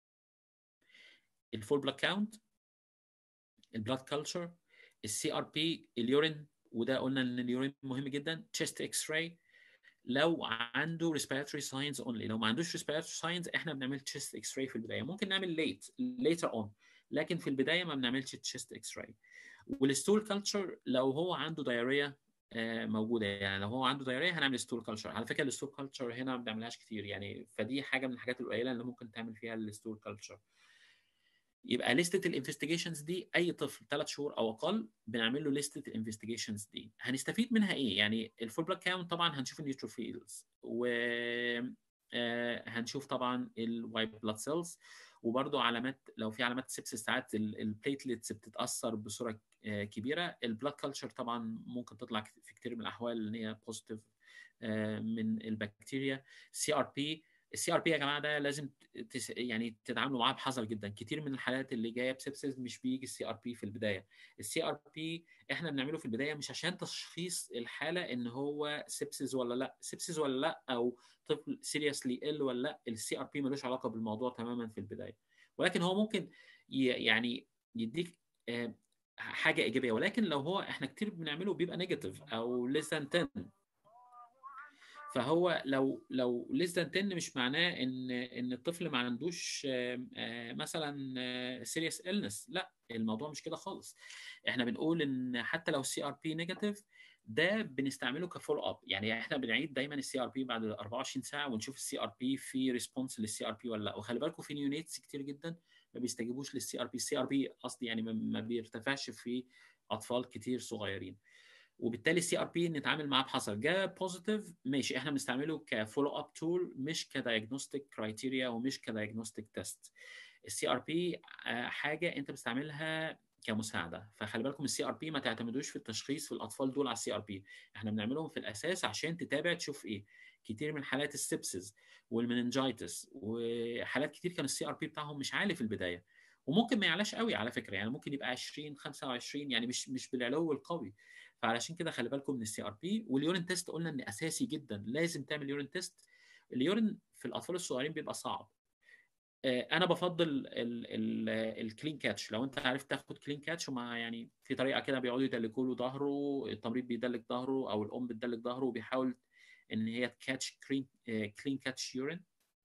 الفول بلاد كاونت البلاد كلتشر السي ار بي اليورين وده قلنا ان اليورين مهم جدا تشيست اكس راي لو عنده ريسبيراتوري ساينز اونلي لو ما عندوش ريسبيراتوري ساينز احنا بنعمل تشيست اكس راي في البدايه ممكن نعمل ليت ليتر اون لكن في البدايه ما بنعملش تشيست اكس راي والستول كلتشر لو هو عنده دايريا موجوده يعني لو هو عنده دايريا هنعمل ستول كلتشر على فكره الستول كلتشر هنا ما بنعملهاش كتير يعني فدي حاجه من الحاجات القليله اللي ممكن تعمل فيها الستول كلتشر يبقى لستة الانفستيجيشنز دي اي طفل ثلاث شهور او اقل بنعمل له لستة الانفستيجيشنز دي هنستفيد منها ايه يعني الفول بلاد كاونت طبعا هنشوف النيوتروفيلز و هنشوف طبعا الوايت بلاد سيلز وبرده علامات لو في علامات سيبسيس ساعات البليتلتس بتتاثر بصوره كبيره البلاد كلتشر طبعا ممكن تطلع في كتير من الاحوال ان هي بوزيتيف من البكتيريا سي ار بي السي ار بي يا جماعه ده لازم تس... يعني تتعاملوا معاه بحذر جدا كتير من الحالات اللي جايه بسبسس مش بيجي السي ار بي في البدايه السي ار بي احنا بنعمله في البدايه مش عشان تشخيص الحاله ان هو سبسس ولا لا سبسس ولا لا او طفل سيريسلي ال ولا لا السي ار بي ملوش علاقه بالموضوع تماما في البدايه ولكن هو ممكن ي... يعني يديك حاجه ايجابيه ولكن لو هو احنا كتير بنعمله بيبقى نيجاتيف او less than 10 فهو لو لو less than 10 مش معناه ان ان الطفل ما عندوش مثلا سيريس illness لا الموضوع مش كده خالص احنا بنقول ان حتى لو السي ار بي نيجاتيف ده بنستعمله كفول اب يعني احنا بنعيد دايما السي ار بي بعد 24 ساعه ونشوف السي ار بي في ريسبونس للسي ار بي ولا لا وخلي بالكم في نيونيتس كتير جدا ما بيستجيبوش للسي ار بي السي ار بي قصدي يعني ما بيرتفعش في اطفال كتير صغيرين وبالتالي السي ار بي نتعامل معاه بحذر جاء بوزيتيف ماشي احنا بنستعمله كفولو اب تول مش كدايجنوستيك كرايتيريا ومش كدايجنوستيك تيست السي ار بي حاجه انت بتستعملها كمساعده فخلي بالكم السي ار بي ما تعتمدوش في التشخيص في الاطفال دول على السي ار بي احنا بنعملهم في الاساس عشان تتابع تشوف ايه كتير من حالات السبسز والمننجايتس وحالات كتير كان السي ار بي بتاعهم مش عالي في البدايه وممكن ما يعلاش قوي على فكره يعني ممكن يبقى 20 25 يعني مش مش بالعلو القوي فعلشان كده خلي بالكم من السي ار بي واليورين تيست قلنا ان اساسي جدا لازم تعمل يورين تيست اليورين في الاطفال الصغيرين بيبقى صعب انا بفضل الكلين كاتش لو انت عرفت تاخد كلين كاتش ومع يعني في طريقه كده بيقعدوا يدلكوا له ظهره التمريض بيدلك ظهره او الام بتدلك ظهره وبيحاول ان هي تكاتش كلين كلين كاتش يورين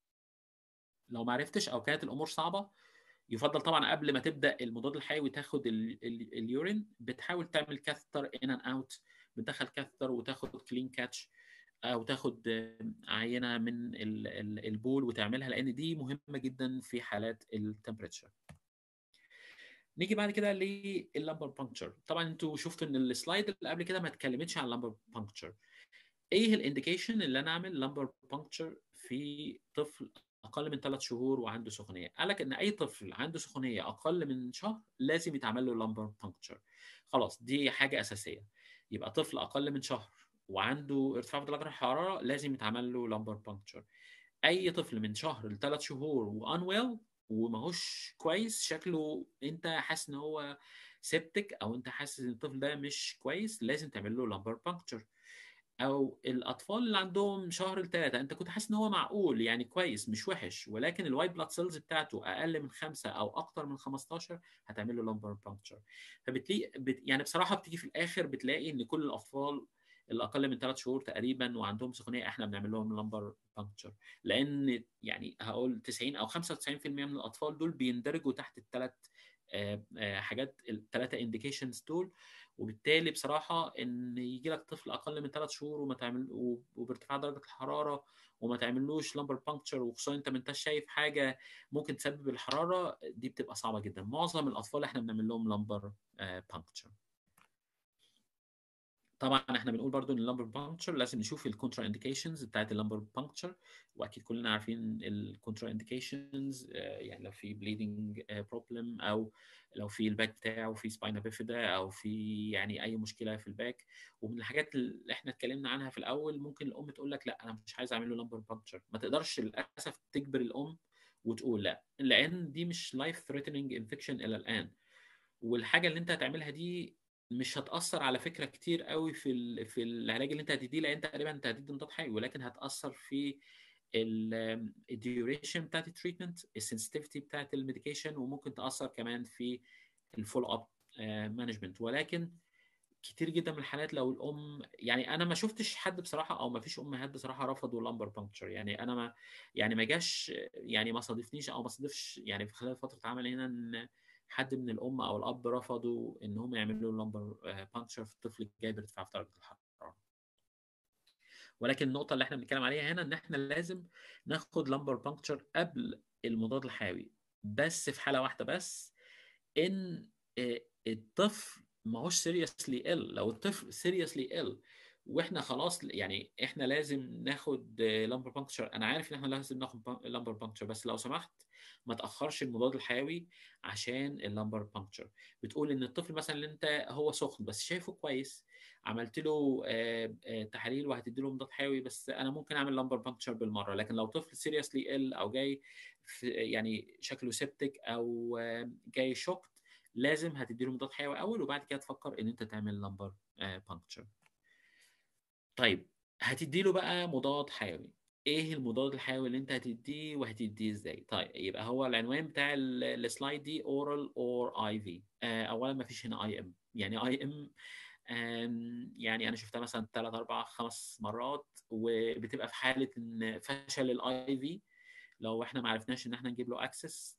لو ما عرفتش او كانت الامور صعبه يفضل طبعا قبل ما تبدا المضاد الحيوي تاخد اليورين بتحاول تعمل كاثتر ان اند اوت بتدخل كاثتر وتاخد كلين كاتش او تاخد عينه من البول وتعملها لان دي مهمه جدا في حالات التمبريتشر نيجي بعد كده لللمبر بانكتشر طبعا انتوا شفتوا ان السلايد اللي قبل كده ما اتكلمتش عن اللمبر بانكتشر ايه الانديكيشن اللي انا اعمل لمبر بانكتشر في طفل اقل من ثلاث شهور وعنده سخونيه قال لك ان اي طفل عنده سخونيه اقل من شهر لازم يتعمل له لمبر بانكتشر خلاص دي حاجه اساسيه يبقى طفل اقل من شهر وعنده ارتفاع في درجه الحراره لازم يتعمل له لمبر بانكتشر اي طفل من شهر لثلاث شهور وانويل وماهوش كويس شكله انت حاسس ان هو سيبتك او انت حاسس ان الطفل ده مش كويس لازم تعمل له لمبر بانكتشر او الاطفال اللي عندهم شهر لثلاثه انت كنت حاسس ان هو معقول يعني كويس مش وحش ولكن الوايت بلاد سيلز بتاعته اقل من خمسه او اكتر من 15 هتعمل له لمبر بانكتشر فبتلاقي بت... يعني بصراحه بتيجي في الاخر بتلاقي ان كل الاطفال اللي اقل من ثلاث شهور تقريبا وعندهم سخونيه احنا بنعمل لهم لمبر بانكتشر لان يعني هقول 90 او 95% من الاطفال دول بيندرجوا تحت الثلاث حاجات الثلاثه انديكيشنز دول وبالتالي بصراحه ان يجي لك طفل اقل من ثلاث شهور وما تعمل وبارتفاع درجه الحراره وما تعملوش لمبر بانكتشر وخصوصا انت ما انتش شايف حاجه ممكن تسبب الحراره دي بتبقى صعبه جدا معظم الاطفال احنا بنعمل لهم لمبر بانكتشر طبعا احنا بنقول برضو ان اللمبر بانكتشر لازم نشوف الكونترا انديكيشنز بتاعت اللمبر بانكتشر واكيد كلنا عارفين الكونترا انديكيشنز يعني لو في بليدنج بروبلم او لو في الباك بتاعه في سباينا بيفيدا او في يعني اي مشكله في الباك ومن الحاجات اللي احنا اتكلمنا عنها في الاول ممكن الام تقول لك لا انا مش عايز اعمل له لمبر بانكتشر ما تقدرش للاسف تجبر الام وتقول لا لان دي مش لايف ثريتنينج انفكشن الى الان والحاجه اللي انت هتعملها دي مش هتاثر على فكره كتير قوي في في العلاج اللي انت هتديه لان تقريبا انت هتدي مضاد حيوي ولكن هتاثر في الديوريشن بتاعت التريتمنت السنسيتيفيتي بتاعت الميديكيشن وممكن تاثر كمان في الفول اب مانجمنت ولكن كتير جدا من الحالات لو الام يعني انا ما شفتش حد بصراحه او ما فيش امهات بصراحه رفضوا لمبر بانكتشر يعني انا ما يعني ما جاش يعني ما صادفنيش او ما صادفش يعني في خلال فتره عمل هنا ان حد من الام او الاب رفضوا ان هم يعملوا لمبر بانكتشر في الطفل الجاي بارتفاع في درجه الحراره ولكن النقطه اللي احنا بنتكلم عليها هنا ان احنا لازم ناخد لمبر بانكتشر قبل المضاد الحيوي بس في حاله واحده بس ان الطفل ما هوش سيريسلي ال لو الطفل سيريسلي ال واحنا خلاص يعني احنا لازم ناخد لامبر بانكتشر انا عارف ان احنا لازم ناخد لامبر بانكتشر بس لو سمحت ما تاخرش المضاد الحيوي عشان اللامبر بانكتشر بتقول ان الطفل مثلا اللي انت هو سخن بس شايفه كويس عملت له آه، آه، تحاليل وهتدي له مضاد حيوي بس انا ممكن اعمل لامبر بانكتشر بالمره لكن لو طفل سيريسلي ال او جاي في يعني شكله سيبتك او آه، جاي شوكت لازم هتدي له مضاد حيوي اول وبعد كده تفكر ان انت تعمل لامبر بانكتشر طيب هتدي له بقى مضاد حيوي ايه المضاد الحيوي اللي انت هتديه وهتديه ازاي طيب يبقى هو العنوان بتاع ال- السلايد دي اورال اور اي في اولا ما فيش هنا اي ام يعني اي ام يعني انا شفتها مثلا ثلاث اربع خمس مرات وبتبقى في حاله ان فشل الاي في لو احنا ما عرفناش ان احنا نجيب له اكسس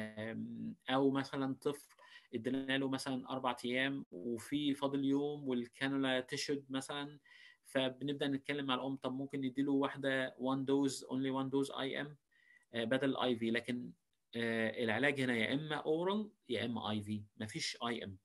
او مثلا طفل ادينا له مثلا اربع ايام وفي فاضل يوم والكانولا تشد مثلا فبنبدا نتكلم مع الام طب ممكن نديله واحده 1 دوز اونلي 1 دوز اي ام بدل اي في لكن آه، العلاج هنا يا اما اورال يا اما اي في مفيش اي ام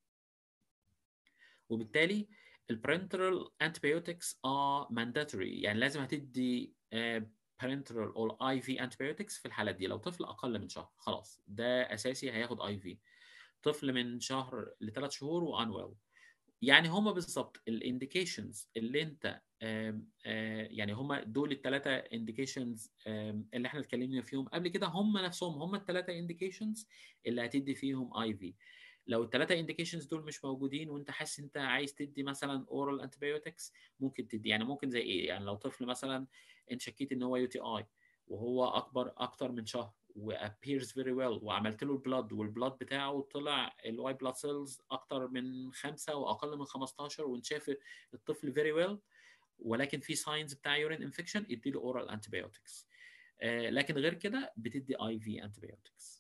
وبالتالي البرنترال انتبيوتكس ار مانداتوري يعني لازم هتدي بارنترال او اي في انتبيوتكس في الحالات دي لو طفل اقل من شهر خلاص ده اساسي هياخد اي في طفل من شهر لثلاث شهور وانوال يعني هما بالظبط الانديكيشنز اللي انت آم، آه، يعني هما دول الثلاثه انديكيشنز اللي احنا اتكلمنا فيهم قبل كده هم نفسهم هم الثلاثه انديكيشنز اللي هتدي فيهم اي في لو الثلاثه انديكيشنز دول مش موجودين وانت حاسس انت عايز تدي مثلا اورال انتبيوتكس ممكن تدي يعني ممكن زي ايه يعني لو طفل مثلا انت شكيت ان هو يو تي اي وهو اكبر اكتر من شهر وابيرز فيري ويل وعملت له البلاد والبلاد بتاعه طلع الواي بلاد سيلز اكتر من خمسة واقل من 15 وانت شايف الطفل فيري ويل ولكن في ساينز بتاع يورين انفكشن اديله اورال انتبيوتكس لكن غير كده بتدي اي في انتبيوتكس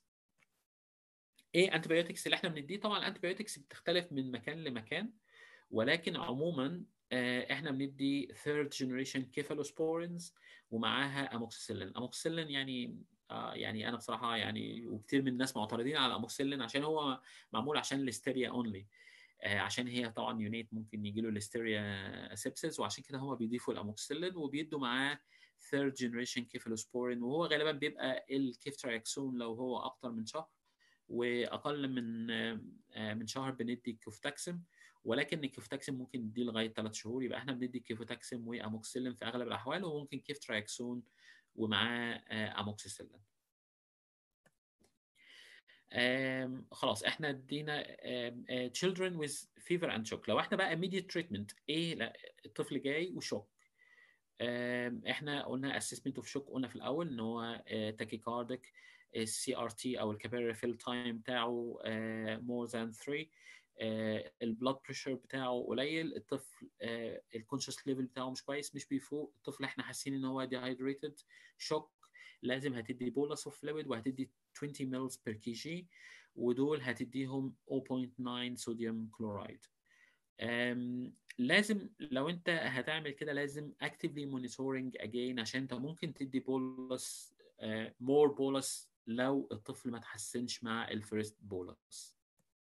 ايه انتبيوتكس اللي احنا بنديه طبعا الانتبيوتكس بتختلف من مكان لمكان ولكن عموما آه، احنا بندي ثيرد جنريشن كيفالوسبورينز ومعاها اموكسيسيلين اموكسيسيلين يعني آه يعني انا بصراحه يعني وكتير من الناس معترضين على اموكسيلين عشان هو معمول عشان الاستيريا اونلي آه عشان هي طبعا يونيت ممكن يجي له الاستيريا سيبسس وعشان كده هم بيضيفوا الاموكسيلين وبيدوا معاه ثيرد جنريشن كيفالوسبورين وهو غالبا بيبقى الكيفتراكسون لو هو اكتر من شهر واقل من آه، من شهر بندي كيفتاكسم ولكن الكيفتاكسم ممكن نديه لغايه ثلاث شهور يبقى احنا بندي كيفتاكسم واموكسيلين في اغلب الاحوال وممكن كيفتراكسون ومعاه آه، اموكسيسيلين آم، خلاص احنا ادينا آم، آه، children with fever and shock لو احنا بقى immediate treatment ايه لا الطفل جاي وشوك آم، احنا قلنا assessment of shock قلنا في الاول ان هو تاكيكاردك السي ار تي او الكابيلاري فيل تايم بتاعه مور ذان 3 البلاد بريشر بتاعه قليل الطفل الكونشس ليفل بتاعه مش كويس مش بيفوق الطفل احنا حاسين ان هو ديهايدريتد شوك لازم هتدي بولس اوف فلويد وهتدي 20 ملز بير كي جي ودول هتديهم 0.9 صوديوم كلورايد أم، لازم لو انت هتعمل كده لازم actively monitoring again عشان انت ممكن تدي بولس مور بولس لو الطفل ما تحسنش مع الفيرست بولس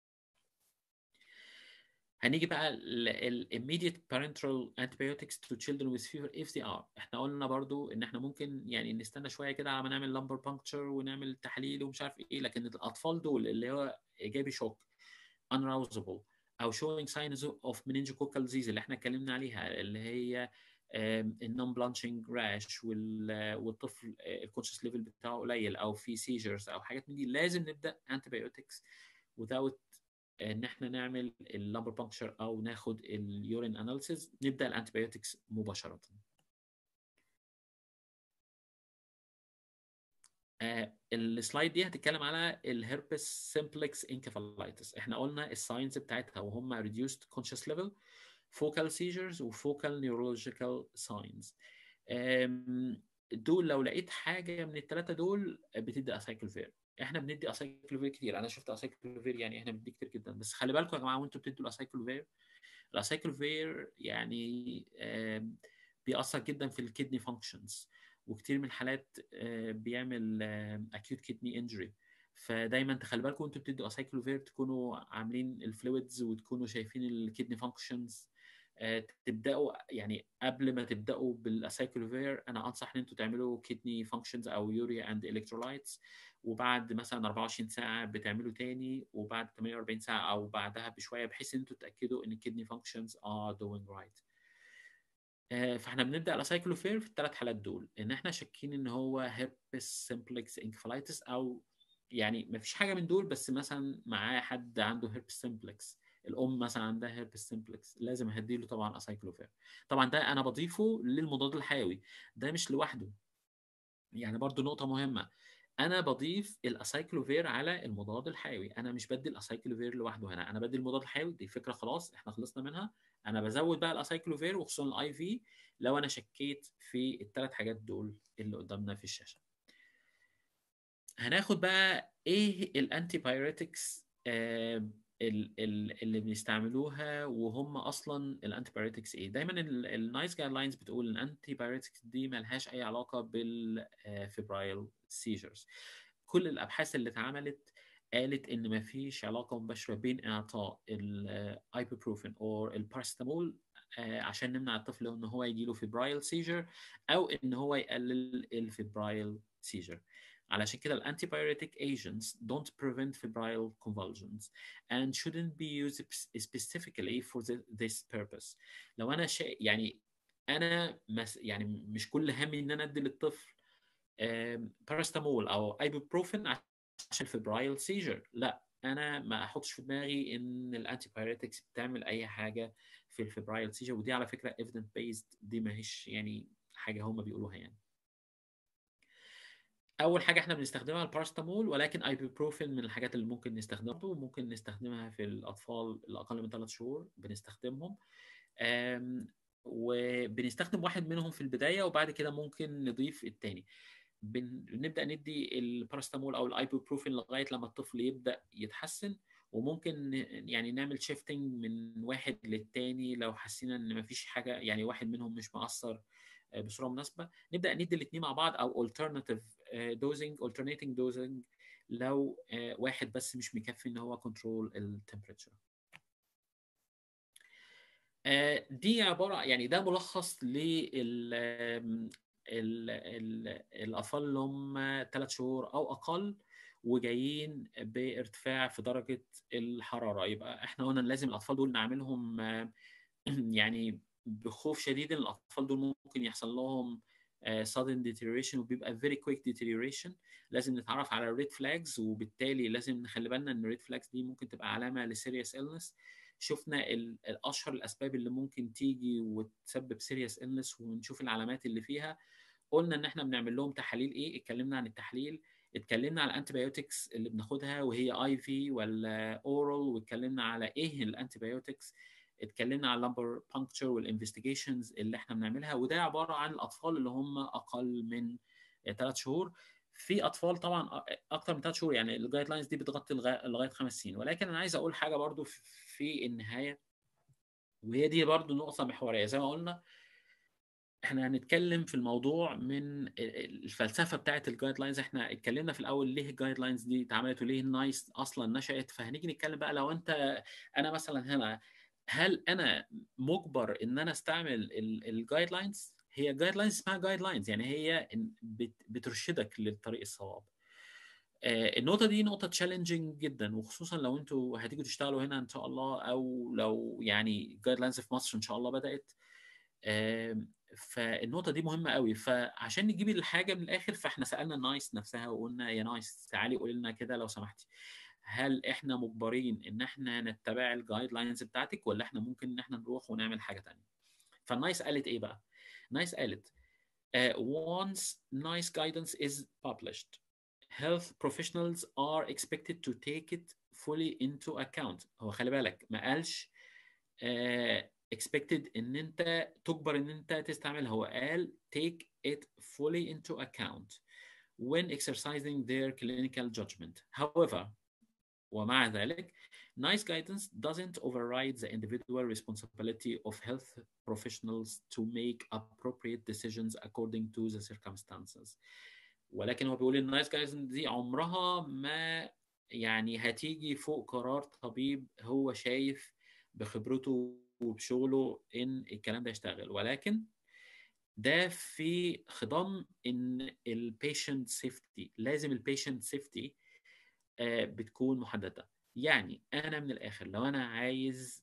هنيجي بقى ال immediate parenteral antibiotics to children with fever if they are احنا قلنا برضو ان احنا ممكن يعني نستنى شويه كده على ما نعمل lumbar puncture ونعمل تحليل ومش عارف ايه لكن الاطفال دول اللي هو ايجابي شوك unrousable او showing signs of meningococcal disease اللي احنا اتكلمنا عليها اللي هي النون بلانشنج راش والطفل الكونشس ليفل بتاعه قليل او في سيجرز او حاجات من دي لازم نبدا انتبيوتكس without ان احنا نعمل اللامبر بانكشر او ناخد اليورين اناليسيز نبدا الانتبيوتكس مباشره آه السلايد دي هتتكلم على الهربس سمبلكس انكفالايتس احنا قلنا الساينز بتاعتها وهم reduced conscious level focal seizures وفوكال neurological signs آم، دول لو لقيت حاجه من الثلاثه دول بتدي اسايكلوفير احنا بندي اسايكلوفير كتير انا شفت اسايكلوفير يعني احنا بندي كتير جدا بس خلي بالكم يا جماعه وانتوا بتدوا الاسايكلوفير الاسايكلوفير يعني آم، بيأثر جدا في الكدني فانكشنز وكتير من الحالات آه، بيعمل اكيوت كدني انجري فدايما تخلي بالكم وانتوا بتدوا اسايكلوفير تكونوا عاملين الفلويدز وتكونوا شايفين الكدني فانكشنز تبداوا يعني قبل ما تبداوا بالاسايكلوفير انا انصح ان انتوا تعملوا كدني فانكشنز او يوريا اند الكترولايتس وبعد مثلا 24 ساعه بتعملوا تاني وبعد 48 ساعه او بعدها بشويه بحيث ان انتوا تتاكدوا ان الكدني فانكشنز ار دوينج رايت فاحنا بنبدا الاسايكلوفير في الثلاث حالات دول ان احنا شاكين ان هو هيربس سمبلكس انكفالايتس او يعني ما فيش حاجه من دول بس مثلا معاه حد عنده هيربس سمبلكس الام مثلا عندها هيربس سمبلكس لازم اهديله طبعا اسايكلوفير طبعا ده انا بضيفه للمضاد الحيوي ده مش لوحده يعني برضو نقطه مهمه انا بضيف الاسايكلوفير على المضاد الحيوي انا مش بدي الاسايكلوفير لوحده هنا انا بدي المضاد الحيوي دي فكره خلاص احنا خلصنا منها انا بزود بقى الاسايكلوفير وخصوصا الاي في لو انا شكيت في الثلاث حاجات دول اللي قدامنا في الشاشه هناخد بقى ايه الانتي بايريتكس آه اللي بيستعملوها وهم اصلا الانتي بايريتكس ايه دايما النايس جايد لاينز بتقول الانتي بايريتكس دي ملهاش اي علاقه بالفيبرايل سيجرز كل الابحاث اللي اتعملت قالت ان ما فيش علاقه مباشره بين اعطاء الايبوبروفين او البارستامول عشان نمنع الطفل ان هو يجي له فيبرايل سيجر او ان هو يقلل الفيبرايل سيجر علشان كده الانتيبيوتيك agents don't prevent febrile convulsions and shouldn't be used specifically for this purpose لو انا شيء يعني انا مس يعني مش كل همي ان انا ادي للطفل باراستامول او ايبوبروفين عشان فيبرايل سيجر لا انا ما احطش في دماغي ان الانتيبيوتكس بتعمل اي حاجه في الفيبرايل سيجر ودي على فكره evidence based دي ما هيش يعني حاجه هم بيقولوها يعني اول حاجه احنا بنستخدمها البارستامول ولكن ايبوبروفين من الحاجات اللي ممكن نستخدمها وممكن نستخدمها في الاطفال الاقل من ثلاث شهور بنستخدمهم وبنستخدم واحد منهم في البدايه وبعد كده ممكن نضيف الثاني بنبدا ندي البارستامول او الايبوبروفين لغايه لما الطفل يبدا يتحسن وممكن يعني نعمل شيفتنج من واحد للتاني لو حسينا ان مفيش حاجه يعني واحد منهم مش مؤثر بصوره مناسبه نبدا ندي الاثنين مع بعض او alternative دوزنج alternating دوزنج لو واحد بس مش مكفي ان هو كنترول التمبريتشر دي عباره يعني ده ملخص لل الاطفال اللي هم ثلاث شهور او اقل وجايين بارتفاع في درجه الحراره يبقى احنا قلنا لازم الاطفال دول نعملهم يعني بخوف شديد ان الاطفال دول ممكن يحصل لهم sudden deterioration وبيبقى very quick deterioration لازم نتعرف على الريد فلاجز وبالتالي لازم نخلي بالنا ان الريد فلاجز دي ممكن تبقى علامه لسيريس illness شفنا الاشهر الاسباب اللي ممكن تيجي وتسبب سيريس illness ونشوف العلامات اللي فيها قلنا ان احنا بنعمل لهم تحاليل ايه اتكلمنا عن التحليل اتكلمنا على الانتيبيوتكس اللي بناخدها وهي اي في ولا اورال واتكلمنا على ايه الانتيبيوتكس اتكلمنا على اللمبر بانكتشر والانفستيجيشنز اللي احنا بنعملها وده عباره عن الاطفال اللي هم اقل من ثلاث شهور في اطفال طبعا اكتر من ثلاث شهور يعني الجايد لاينز دي بتغطي لغايه خمس سنين ولكن انا عايز اقول حاجه برضو في النهايه وهي دي برضو نقطه محوريه زي ما قلنا احنا هنتكلم في الموضوع من الفلسفه بتاعه الجايد لاينز احنا اتكلمنا في الاول ليه الجايد لاينز دي اتعملت وليه النايس اصلا نشات فهنيجي نتكلم بقى لو انت انا مثلا هنا هل انا مجبر ان انا استعمل الجايد لاينز هي جايد لاينز اسمها جايد لاينز يعني هي بترشدك للطريق الصواب النقطه دي نقطه تشالنجينج جدا وخصوصا لو انتوا هتيجوا تشتغلوا هنا ان شاء الله او لو يعني جايد لاينز في مصر ان شاء الله بدات فالنقطه دي مهمه قوي فعشان نجيب الحاجه من الاخر فاحنا سالنا نايس نفسها وقلنا يا نايس تعالي قولي لنا كده لو سمحتي هل احنا مجبرين ان احنا نتبع الجايد لاينز بتاعتك ولا احنا ممكن ان احنا نروح ونعمل حاجه ثانيه فالنايس قالت ايه بقى نايس قالت uh, once nice guidance is published health professionals are expected to take it fully into account هو خلي بالك ما قالش uh, expected ان انت تجبر ان انت تستعملها هو قال take it fully into account when exercising their clinical judgment however ومع ذلك nice guidance doesn't override the individual responsibility of health professionals to make appropriate decisions according to the circumstances ولكن هو بيقول النايس جايدنس دي عمرها ما يعني هتيجي فوق قرار طبيب هو شايف بخبرته وبشغله ان الكلام ده يشتغل ولكن ده في خضم ان البيشنت سيفتي لازم البيشنت سيفتي بتكون محدده يعني انا من الاخر لو انا عايز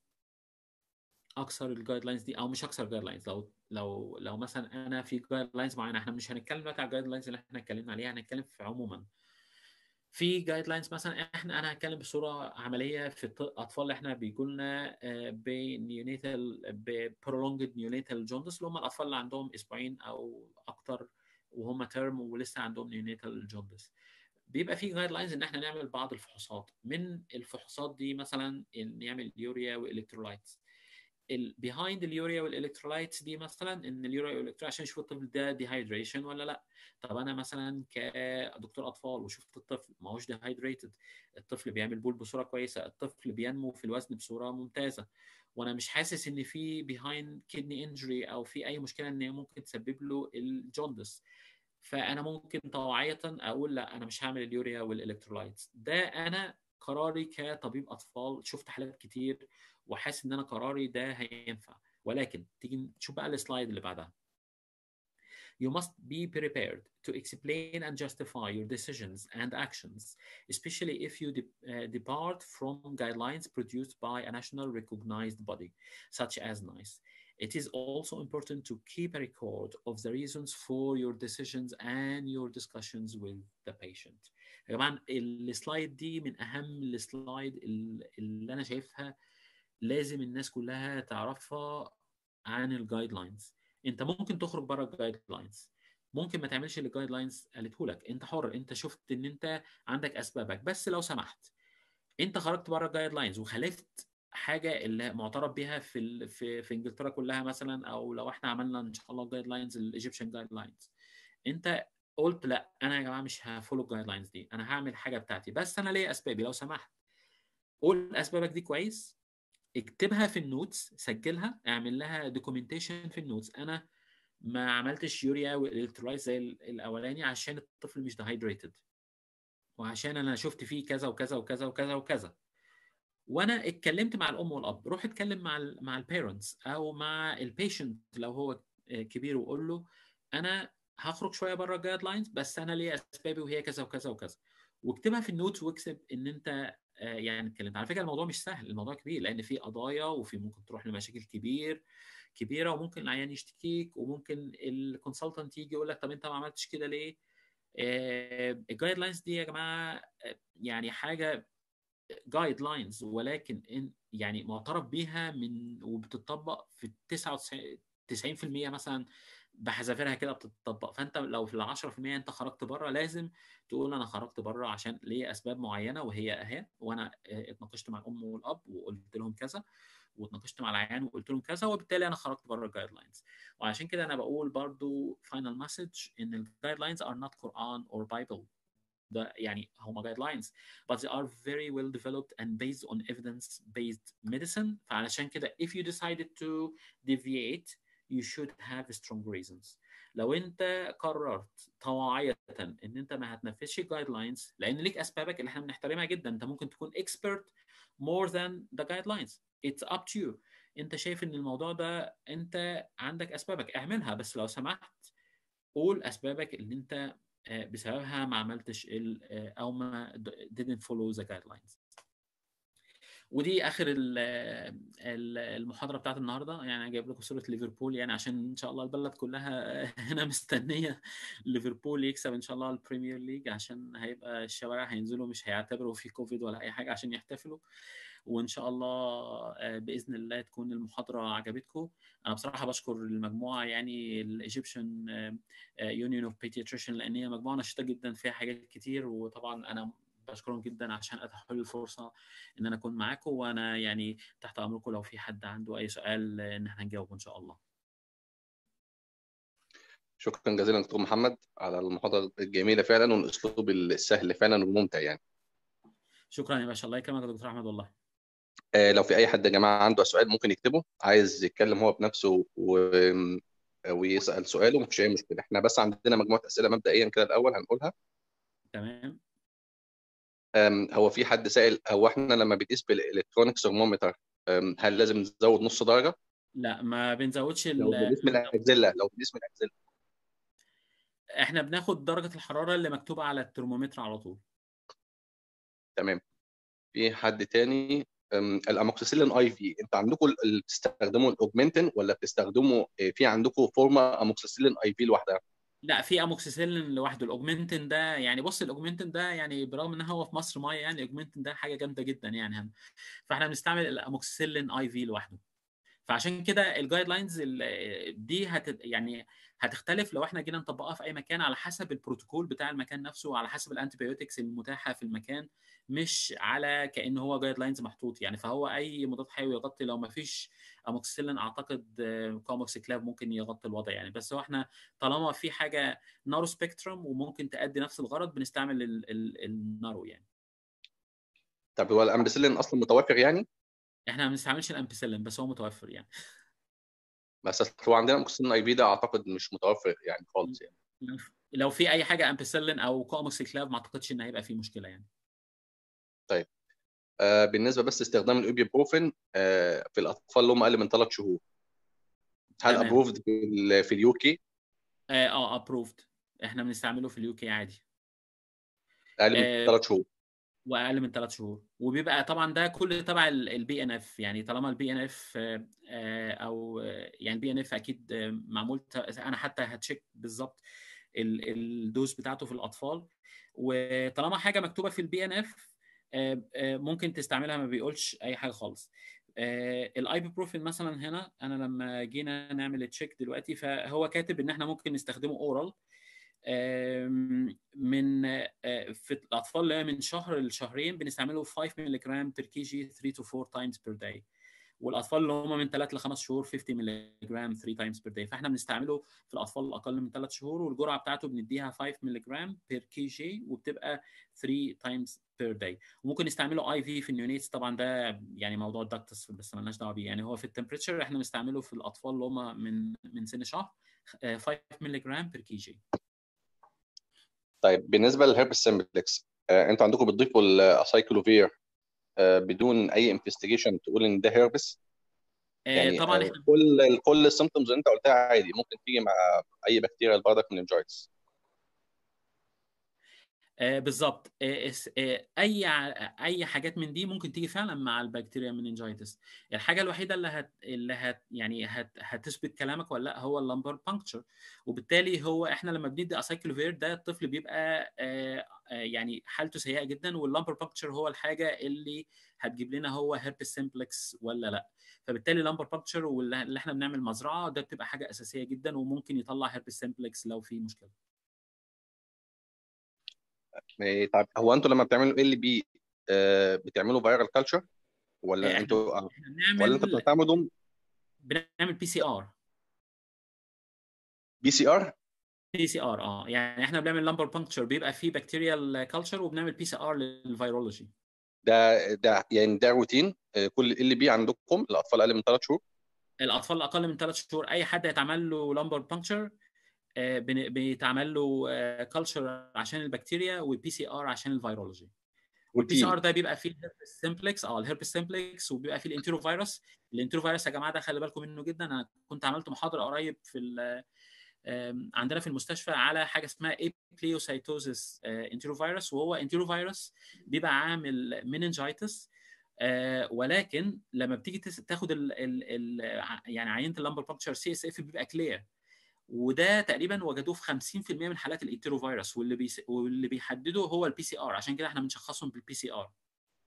اكسر الجايد لاينز دي او مش اكسر الجايد لاينز لو لو لو مثلا انا في جايد لاينز معينه احنا مش هنتكلم دلوقتي على الجايد لاينز اللي احنا اتكلمنا عليها هنتكلم في عموما في جايد لاينز مثلا احنا انا هتكلم بصوره عمليه في الاطفال اللي احنا بيجوا لنا بنيونيتال ببرولونجد نيونيتال جوندس اللي هم الاطفال اللي عندهم اسبوعين او اكتر وهم ترم ولسه عندهم نيونيتال جوندس بيبقى في جايد لاينز ان احنا نعمل بعض الفحوصات من الفحوصات دي مثلا ان نعمل يوريا والكترولايتس البيهايند اليوريا والالكترولايتس دي مثلا ان اليوريا والالكترولايتس عشان نشوف الطفل ده ديهايدريشن ولا لا طب انا مثلا كدكتور اطفال وشفت الطفل ما هوش ديهايدريتد الطفل بيعمل بول بصوره كويسه الطفل بينمو في الوزن بصوره ممتازه وانا مش حاسس ان في بيهايند كدني انجري او في اي مشكله ان ممكن تسبب له الجوندس فانا ممكن طوعيه اقول لا انا مش هعمل اليوريا والالكترولايتس ده انا قراري كطبيب اطفال شفت حالات كتير وحاسس ان انا قراري ده هينفع ولكن تيجي نشوف بقى السلايد اللي بعدها You must be prepared to explain and justify your decisions and actions, especially if you de uh, depart from guidelines produced by a national recognized body, such as NICE. It is also important to keep a record of the reasons for your decisions and your discussions with the patient. يا جماعه السلايد دي من اهم السلايد اللي انا شايفها لازم الناس كلها تعرفها عن الجايد لاينز انت ممكن تخرج بره الجايد لاينز ممكن ما تعملش اللي الجايد لاينز قالته لك انت حر انت شفت ان انت عندك اسبابك بس لو سمحت انت خرجت بره الجايد لاينز وخالفت حاجه اللي معترف بيها في ال... في في انجلترا كلها مثلا او لو احنا عملنا ان شاء الله جايد لاينز الايجيبشن جايد لاينز انت قلت لا انا يا جماعه مش هفولو الجايد لاينز دي انا هعمل حاجه بتاعتي بس انا ليا اسبابي لو سمحت قول اسبابك دي كويس اكتبها في النوتس سجلها اعمل لها دوكيومنتيشن في النوتس انا ما عملتش يوريا والالكترولايت زي الاولاني عشان الطفل مش ديهايدريتد وعشان انا شفت فيه كذا وكذا وكذا وكذا وكذا وانا اتكلمت مع الام والاب روح اتكلم مع ال مع البيرنتس او مع البيشنت لو هو كبير وقول له انا هخرج شويه بره الجايد لاينز بس انا ليا اسبابي وهي كذا وكذا وكذا واكتبها في النوتس واكتب ان انت يعني اتكلمت على فكره الموضوع مش سهل الموضوع كبير لان في قضايا وفي ممكن تروح لمشاكل كبير كبيره وممكن العيان يشتكيك وممكن الكونسلتنت يجي يقول لك طب انت ما عملتش كده ليه؟ الجايد لاينز دي يا جماعه يعني حاجه جايد لاينز ولكن إن يعني معترف بيها من وبتطبق في 99 90% مثلا بحذافيرها كده بتطبق فانت لو في ال 10% انت خرجت بره لازم تقول انا خرجت بره عشان ليا اسباب معينه وهي اهي وانا اتناقشت مع الام والاب وقلت لهم كذا واتناقشت مع العيان وقلت لهم كذا وبالتالي انا خرجت بره الجايد لاينز وعشان كده انا بقول برضو فاينل مسج ان الجايد لاينز ار نوت قران اور بايبل ده يعني هم جايد لاينز but they are very well developed and based on evidence based medicine فعلشان كده if you decided to deviate you should have strong reasons لو انت قررت طواعية ان انت ما هتنفذش جايد لاينز لان ليك اسبابك اللي احنا بنحترمها جدا انت ممكن تكون expert more than the guidelines it's up to you انت شايف ان الموضوع ده انت عندك اسبابك اعملها بس لو سمحت قول اسبابك اللي انت بسببها ما عملتش او ما didn't follow the guidelines ودي اخر المحاضره بتاعت النهارده يعني انا جايب لكم صوره ليفربول يعني عشان ان شاء الله البلد كلها هنا مستنيه ليفربول يكسب ان شاء الله البريمير ليج عشان هيبقى الشوارع هينزلوا مش هيعتبروا في كوفيد ولا اي حاجه عشان يحتفلوا وان شاء الله باذن الله تكون المحاضره عجبتكم انا بصراحه بشكر المجموعه يعني الايجيبشن يونيون اوف بيدياتريشن لان هي مجموعه نشيطه جدا فيها حاجات كتير وطبعا انا بشكرهم جدا عشان اتاحوا لي الفرصه ان انا اكون معاكم وانا يعني تحت امركم لو في حد عنده اي سؤال ان احنا نجاوبه ان شاء الله شكرا جزيلا دكتور محمد على المحاضره الجميله فعلا والاسلوب السهل فعلا والممتع يعني شكرا يا باشا الله يكرمك يا دكتور احمد والله آه لو في اي حد يا جماعه عنده سؤال ممكن يكتبه عايز يتكلم هو بنفسه و... ويسال سؤاله مفيش اي مشكله احنا بس عندنا مجموعه اسئله مبدئيا كده الاول هنقولها تمام هو في حد سائل هو احنا لما بنقيس بالالكترونيك ثرمومتر أم، هل لازم نزود نص درجه لا ما بنزودش لو ال... بنقيس من الاكزيلا لو بنقيس من الاكزيلا احنا بناخد درجه الحراره اللي مكتوبه على الترمومتر على طول تمام في حد تاني أم، الاموكسيسيلين اي في انت عندكم ال- اللي بتستخدموا الاوجمنتين ولا بتستخدموا إيه، في عندكم فورما اموكسيسيلين اي في لوحدها لا في اموكسيسيلين لوحده الاوجمنتين ده يعني بص الاوجمنتين ده يعني برغم ان هو في مصر ميه يعني الاوجمنتين ده حاجه جامده جدا يعني هنا فاحنا بنستعمل الاموكسيسيلين اي في لوحده فعشان كده الجايد لاينز دي هت يعني هتختلف لو احنا جينا نطبقها في اي مكان على حسب البروتوكول بتاع المكان نفسه وعلى حسب الانتيبيوتكس المتاحه في المكان مش على كأن هو جايد لاينز محطوط يعني فهو اي مضاد حيوي يغطي لو ما فيش اموكسيسيلين اعتقد آه، كوموكسيكلاف ممكن يغطي الوضع يعني بس هو احنا طالما في حاجه نارو سبيكترم وممكن تأدي نفس الغرض بنستعمل ال- ال- النارو يعني طب هو الامبسيلين اصلا متوفر يعني احنا ما بنستعملش الامبيسيلين بس هو متوفر يعني بس أصل هو عندنا اموكسيسيلين اي في ده اعتقد مش متوفر يعني خالص يعني لو في اي حاجه امبيسيلين او كوموكسيكلاف ما اعتقدش ان هيبقى فيه مشكله يعني آه بالنسبه بس استخدام الاوبيبروفين آه في الاطفال اللي هم اقل من ثلاث شهور هل تمام. ابروفد في ال- في اليو كي اه اه ابروفد احنا بنستعمله في اليو كي عادي اقل من آه، ثلاث شهور واقل من ثلاث شهور وبيبقى طبعا ده كله تبع البي ان اف يعني طالما البي ان اف او آه، يعني البي ان اف اكيد آه، معمول ت- انا حتى هتشيك بالظبط ال- الدوز بتاعته في الاطفال وطالما حاجه مكتوبه في البي ان اف ممكن تستعملها ما بيقولش اي حاجه خالص الايبوبروفين مثلا هنا انا لما جينا نعمل تشيك دلوقتي فهو كاتب ان احنا ممكن نستخدمه اورال آم، من آه، في الاطفال اللي هي من شهر لشهرين بنستعمله 5 مللي جرام بير كي جي 3 to 4 times per day والاطفال اللي هم من 3 ل 5 شهور 50 مللي جرام 3 times per day فاحنا بنستعمله في الاطفال الاقل من 3 شهور والجرعه بتاعته بنديها 5 مللي جرام بير كي جي وبتبقى 3 times per day وممكن نستعمله اي في في النيونيتس طبعا ده يعني موضوع الدكتس بس مالناش دعوه بيه يعني هو في التمبريتشر احنا بنستعمله في الاطفال اللي هم من من سن شهر آه، 5 مللي جرام بير كي جي طيب بالنسبه للهيربس سيمبلكس آه انتوا عندكم بتضيفوا الاسايكلوفير آه بدون اي انفستيجيشن تقول ان ده هيربس آه، يعني طبعا آه احنا كل كل السيمبتومز اللي انت قلتها عادي ممكن تيجي مع اي بكتيريا الباردك مننجايتس آه، بالظبط آه، اس- آه، اي ع- اي حاجات من دي ممكن تيجي فعلا مع البكتيريا مننجايتس الحاجه الوحيده اللي هت اللي هت يعني هت هتثبت كلامك ولا لا هو اللمبر بانكتشر وبالتالي هو احنا لما بندي اسايكلوفير ده الطفل بيبقى آه، آه، يعني حالته سيئه جدا واللمبر بانكتشر هو الحاجه اللي هتجيب لنا هو هيربس سيمبلكس ولا لا فبالتالي اللمبر بانكتشر واللي احنا بنعمل مزرعه ده بتبقى حاجه اساسيه جدا وممكن يطلع هيربس سيمبلكس لو في مشكله إيه، طيب هو انتوا لما بتعملوا ال بي بتعملوا فايرال كلتشر ولا احنا انتوا احنا ولا انتوا بنعمل بتعملوا بنعمل بي سي ار بي سي ار بي سي ار اه يعني احنا بنعمل لمبر بانكتشر بيبقى فيه بكتيريال كلتشر وبنعمل بي سي ار للفيرولوجي ده ده يعني ده روتين آه، كل ال بي عندكم الاطفال اقل من ثلاث شهور الاطفال اقل من ثلاث شهور اي حد هيتعمل له لمبر بانكتشر بيتعمل له كلتشر عشان البكتيريا والبي سي ار عشان الفيرولوجي والبي سي روتين ار ده بيبقى فيه الهربس سيمبلكس اه الهربس سيمبلكس وبيبقى فيه الانتيرو فيروس الانتيرو فيروس يا جماعه ده خلي بالكم منه جدا انا كنت عملت محاضره قريب في ال- آم، عندنا في المستشفى على حاجه اسمها ايبليوسايتوزيس انتيرو فيروس وهو انتيرو فيروس بيبقى عامل مننجايتس ولكن لما بتيجي تس- تاخد ال ال ال يعني عينه اللمبر بانكتشر سي اس اف بيبقى كلير وده تقريبا وجدوه في 50% من حالات الايتيرو فيروس واللي بيس... واللي بيحدده هو البي سي ار عشان كده احنا بنشخصهم بالبي سي ار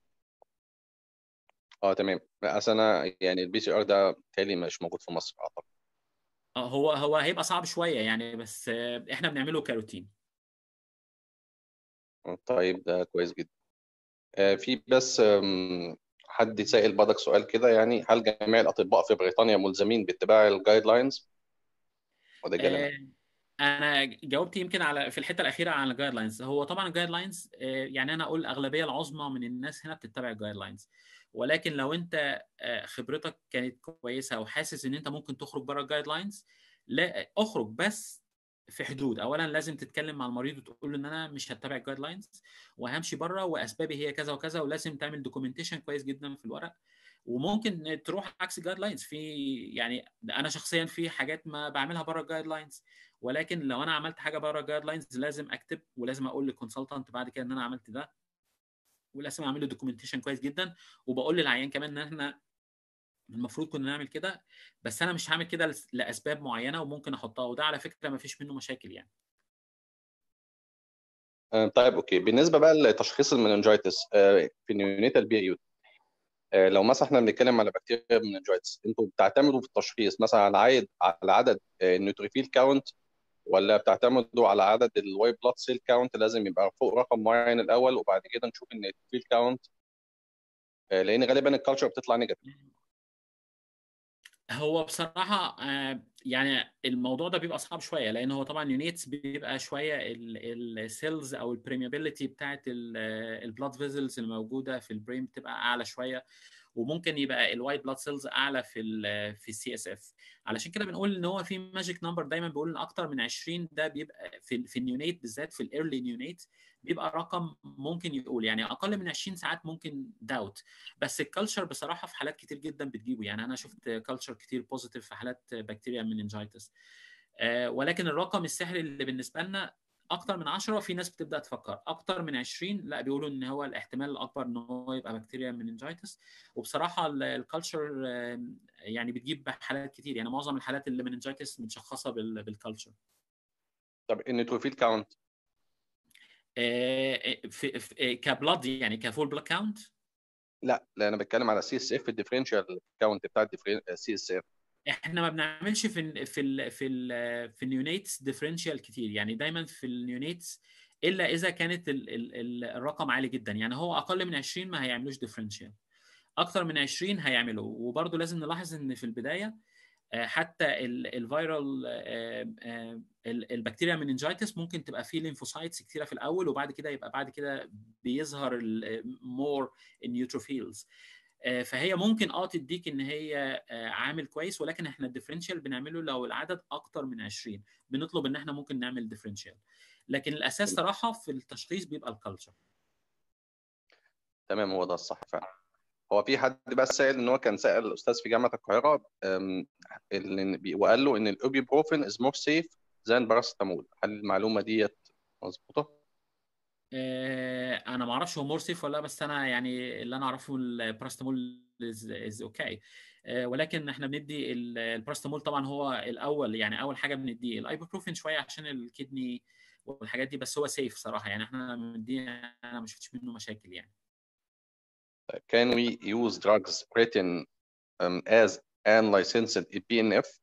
اه تمام اصل انا يعني البي سي ار ده تالي مش موجود في مصر اعتقد اه هو هو هيبقى صعب شويه يعني بس آه، احنا بنعمله كروتين طيب ده كويس جدا آه، في بس آم، حد سائل بعضك سؤال كده يعني هل جميع الاطباء في بريطانيا ملزمين باتباع الجايد لاينز وده جالنا آه، انا جاوبت يمكن على في الحته الاخيره على الجايد لاينز هو طبعا الجايد لاينز يعني انا اقول الاغلبيه العظمى من الناس هنا بتتبع الجايد لاينز ولكن لو انت آه، خبرتك كانت كويسه وحاسس ان انت ممكن تخرج بره الجايد لاينز لا اخرج بس في حدود اولا لازم تتكلم مع المريض وتقول له ان انا مش هتبع الجايد لاينز وهمشي بره واسبابي هي كذا وكذا ولازم تعمل دوكيومنتيشن كويس جدا في الورق وممكن تروح عكس الجايد لاينز في يعني انا شخصيا في حاجات ما بعملها بره الجايد لاينز ولكن لو انا عملت حاجه بره الجايد لاينز لازم اكتب ولازم اقول للكونسلتنت بعد كده ان انا عملت ده ولازم اعمل له دوكيومنتيشن كويس جدا وبقول للعيان كمان ان احنا المفروض كنا نعمل كده بس انا مش هعمل كده لاسباب معينه وممكن احطها وده على فكره ما فيش منه مشاكل يعني طيب اوكي بالنسبه بقى لتشخيص المننجايتس في النيونيتال بيريود لو مثلا احنا بنتكلم على بكتيريا المننجايتس انتوا بتعتمدوا في التشخيص مثلا على عدد على عدد النيوتروفيل كاونت ولا بتعتمدوا على عدد الواي بلاد سيل كاونت لازم يبقى فوق رقم معين الاول وبعد كده نشوف النيوتروفيل كاونت لان غالبا الكالتشر بتطلع نيجاتيف هو بصراحة يعني الموضوع ده بيبقى صعب شوية لأن هو طبعا يونيتس بيبقى شوية السيلز أو البريميابيلتي بتاعت البلاد فيزلز الموجودة في البرين بتبقى أعلى شوية وممكن يبقى الوايت بلاد سيلز اعلى في ال في السي اس اف علشان كده بنقول ان هو في ماجيك نمبر دايما بيقول ان اكتر من 20 ده بيبقى في في النيونيت بالذات في الايرلي نيونيت بيبقى رقم ممكن يقول يعني اقل من 20 ساعات ممكن داوت بس الكالتشر بصراحه في حالات كتير جدا بتجيبه يعني انا شفت كالتشر كتير بوزيتيف في حالات بكتيريا مننجايتس آه ولكن الرقم السحري اللي بالنسبه لنا اكتر من 10 في ناس بتبدا تفكر اكتر من 20 لا بيقولوا ان هو الاحتمال الاكبر ان هو يبقى بكتيريا مننجايتس وبصراحه الكالتشر يعني بتجيب حالات كتير يعني معظم الحالات اللي مننجايتس متشخصه بالكالتشر طب النيتروفيل كاونت في, في كبلاد يعني كفول بلاد كاونت لا لا انا بتكلم على سي اس اف الديفرنشال كاونت بتاع السي اس اف احنا ما بنعملش في ال في ال في ال في النيونيتس ديفرنشال كتير يعني دايما في النيونيتس الا اذا كانت ال ال الرقم عالي جدا يعني هو اقل من 20 ما هيعملوش ديفرنشال اكتر من 20 هيعملوا وبرده لازم نلاحظ ان في البدايه حتى الفيرال البكتيريا مننجايتس ممكن تبقى فيه ليمفوسايتس كتيره في الاول وبعد كده يبقى بعد كده بيظهر مور النيوتروفيلز فهي ممكن اه تديك ان هي عامل كويس ولكن احنا الديفرنشال بنعمله لو العدد اكتر من 20 بنطلب ان احنا ممكن نعمل ديفرنشال لكن الاساس صراحه في التشخيص بيبقى الكالتشر تمام هو ده الصح فعلا هو في حد بس سائل ان هو كان سال الاستاذ في جامعه القاهره وقال له ان الاوبيبروفين از مور سيف ذان باراستامول هل المعلومه ديت مظبوطه؟ انا ما اعرفش هو مور سيف ولا بس انا يعني اللي انا اعرفه الباراستامول از اوكي ولكن احنا بندي الباراستامول طبعا هو الاول يعني اول حاجه بنديه الايبوبروفين شويه عشان الكدني والحاجات دي بس هو سيف صراحه يعني احنا بنديه انا ما شفتش منه مشاكل يعني Can we use drugs written um, as unlicensed BNF?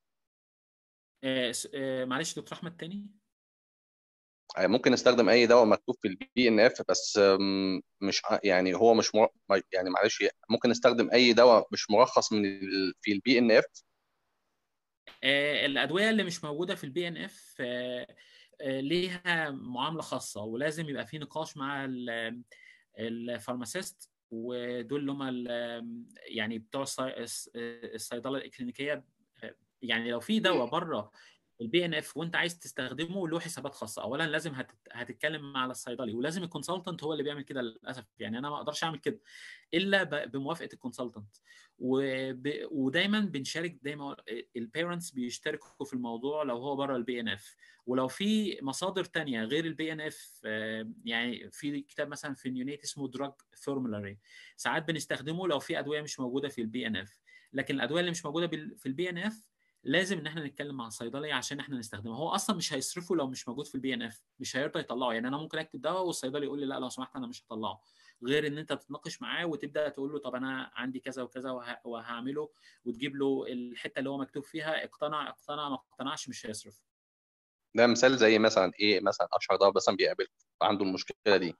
آه آه معلش دكتور احمد تاني ممكن نستخدم اي دواء مكتوب في البي ان اف بس مش يعني هو مش مر... يعني معلش ممكن نستخدم اي دواء مش مرخص من ال... في البي ان اف الادويه اللي مش موجوده في البي ان اف ليها معامله خاصه ولازم يبقى في نقاش مع الفارماسيست ودول اللي هم يعني بتوع الصيدله الاكلينيكيه يعني لو في دواء بره البي ان اف وانت عايز تستخدمه له حسابات خاصه اولا لازم هت... هتتكلم مع الصيدلي ولازم الكونسلتنت هو اللي بيعمل كده للاسف يعني انا ما اقدرش اعمل كده الا ب... بموافقه الكونسلتنت وب... ودايما بنشارك دايما البيرنتس بيشتركوا في الموضوع لو هو بره البي ان اف ولو في مصادر تانية غير البي ان اف يعني في كتاب مثلا في اليونيت اسمه دراج فورمولاري ساعات بنستخدمه لو في ادويه مش موجوده في البي ان اف لكن الادويه اللي مش موجوده في البي ان اف لازم ان احنا نتكلم مع الصيدلي عشان احنا نستخدمه هو اصلا مش هيصرفه لو مش موجود في البي ان اف مش هيرضى يطلعه يعني انا ممكن اكتب دواء والصيدلي يقول لي لا لو سمحت انا مش هطلعه غير ان انت تتناقش معاه وتبدا تقول له طب انا عندي كذا وكذا وه... وهعمله وتجيب له الحته اللي هو مكتوب فيها اقتنع اقتنع ما اقتنعش مش هيصرف ده مثال زي مثلا ايه مثلا اشهر دواء مثلا بيقابل عنده المشكله دي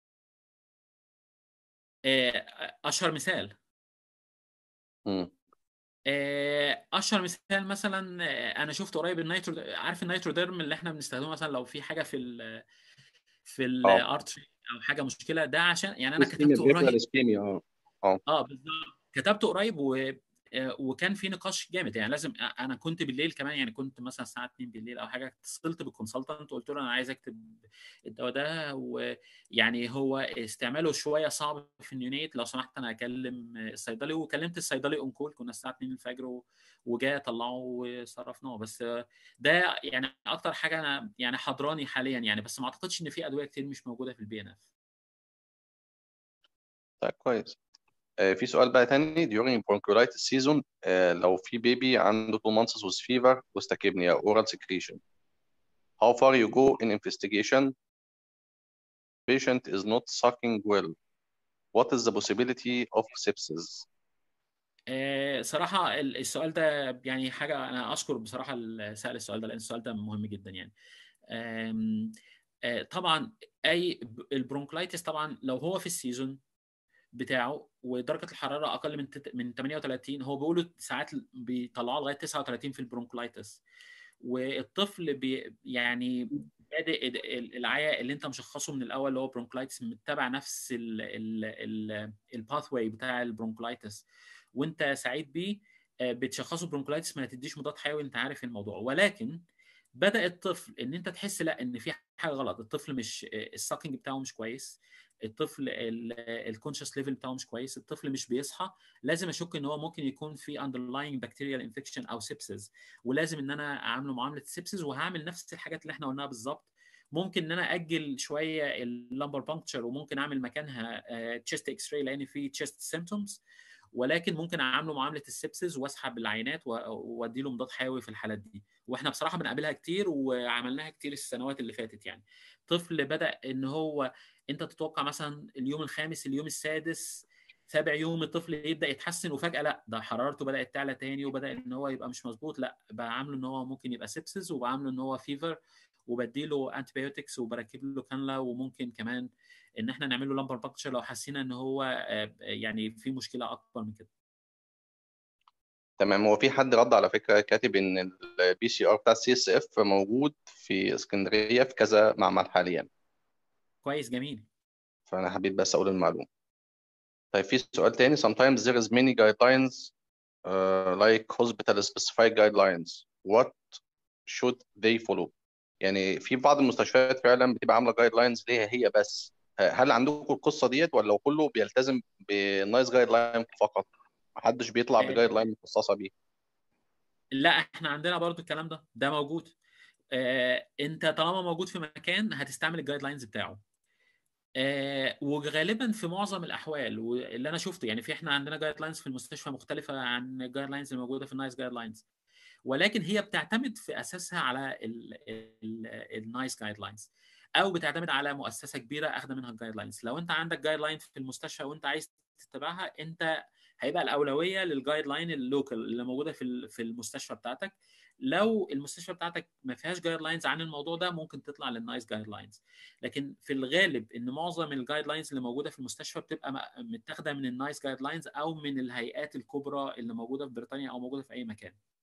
اشهر مثال امم اشهر مثال مثلا انا شفت قريب النيترو عارف النيتروديرم اللي احنا بنستخدمه مثلا لو في حاجه في ال في الارتري او حاجه مشكله ده عشان يعني انا كتبته قريب اه اه بالظبط كتبته قريب وكان في نقاش جامد يعني لازم انا كنت بالليل كمان يعني كنت مثلا الساعه 2 بالليل او حاجه اتصلت بالكونسلتنت وقلت له انا عايز اكتب الدواء ده ويعني هو استعماله شويه صعب في النيونيت لو سمحت انا اكلم الصيدلي وكلمت الصيدلي اون كول كنا الساعه 2 الفجر وجاء طلعه وصرفناه بس ده يعني اكتر حاجه انا يعني حضراني حاليا يعني بس ما اعتقدش ان في ادويه كتير مش موجوده في البي ان اف طيب كويس في سؤال بقى تاني during bronchiolitis season لو في بيبي عنده 2 months with fever وستاكيبنيا oral secretion how far you go in investigation patient is not sucking well what is the possibility of sepsis صراحة السؤال ده يعني حاجة أنا أشكر بصراحة سأل السؤال ده لأن السؤال ده مهم جدا يعني طبعا أي البرونكلايتس طبعا لو هو في السيزون بتاعه ودرجه الحراره اقل من من 38 هو بيقولوا ساعات بيطلعوا لغايه 39 في البرونكلايتس والطفل بي يعني بادئ العيا اللي انت مشخصه من الاول اللي هو برونكلايتس متبع نفس الباث واي بتاع البرونكلايتس وانت سعيد بيه بتشخصه برونكلايتس ما تديش مضاد حيوي انت عارف الموضوع ولكن بدا الطفل ان انت تحس لا ان في حاجه غلط الطفل مش الساكنج بتاعه مش كويس الطفل الكونشس ليفل بتاعه مش كويس الطفل مش بيصحى لازم اشك ان هو ممكن يكون في اندرلاينج بكتيريال انفكشن او سيبسز ولازم ان انا اعامله معامله السيبسز وهعمل نفس الحاجات اللي احنا قلناها بالظبط ممكن ان انا اجل شويه اللمبر بانكتشر وممكن اعمل مكانها تشيست اكس راي لان في تشيست سيمتومز ولكن ممكن اعامله معامله السبسز واسحب العينات وادي له مضاد حيوي في الحالات دي واحنا بصراحه بنقابلها كتير وعملناها كتير السنوات اللي فاتت يعني طفل بدا ان هو انت تتوقع مثلا اليوم الخامس اليوم السادس سابع يوم الطفل يبدا يتحسن وفجاه لا ده حرارته بدات تعلى تاني وبدا ان هو يبقى مش مظبوط لا بعامله ان هو ممكن يبقى سبسز وبعامله ان هو فيفر وبديله انتيبيوتكس وبركب له كانلا وممكن كمان ان احنا نعمل له لامبر باكتشر لو حسينا ان هو يعني في مشكله اكبر من كده تمام هو في حد رد على فكره كاتب ان البي سي ار بتاع السي اس اف موجود في اسكندريه في كذا معمل حاليا كويس جميل فانا حبيت بس اقول المعلومه طيب في سؤال تاني sometimes there is many guidelines uh, like hospital specified guidelines what should they follow يعني في بعض المستشفيات فعلا بتبقى عامله جايد لاينز ليها هي بس هل عندكم القصه ديت ولا كله بيلتزم بالنايس جايد لاين فقط محدش بيطلع بجايد لاين مخصصه بيه لا احنا عندنا برضو الكلام ده ده موجود آه، انت طالما موجود في مكان هتستعمل الجايد لاينز بتاعه آه، وغالبا في معظم الاحوال واللي انا شفته يعني في احنا عندنا جايد لاينز في المستشفى مختلفه عن الجايد لاينز اللي موجوده في النايس جايد لاينز ولكن هي بتعتمد في اساسها على النايس جايد لاينز او بتعتمد على مؤسسه كبيره اخذه منها الجايد لاينز لو انت عندك جايد لاين في المستشفى وانت عايز تتبعها انت هيبقى الاولويه للجايد لاين اللوكال اللي موجوده في في المستشفى بتاعتك لو المستشفى بتاعتك ما فيهاش جايد لاينز عن الموضوع ده ممكن تطلع للنايس جايد لاينز لكن في الغالب ان معظم الجايد لاينز اللي موجوده في المستشفى بتبقى متاخده من النايس جايد لاينز او من الهيئات الكبرى اللي موجوده في بريطانيا او موجوده في اي مكان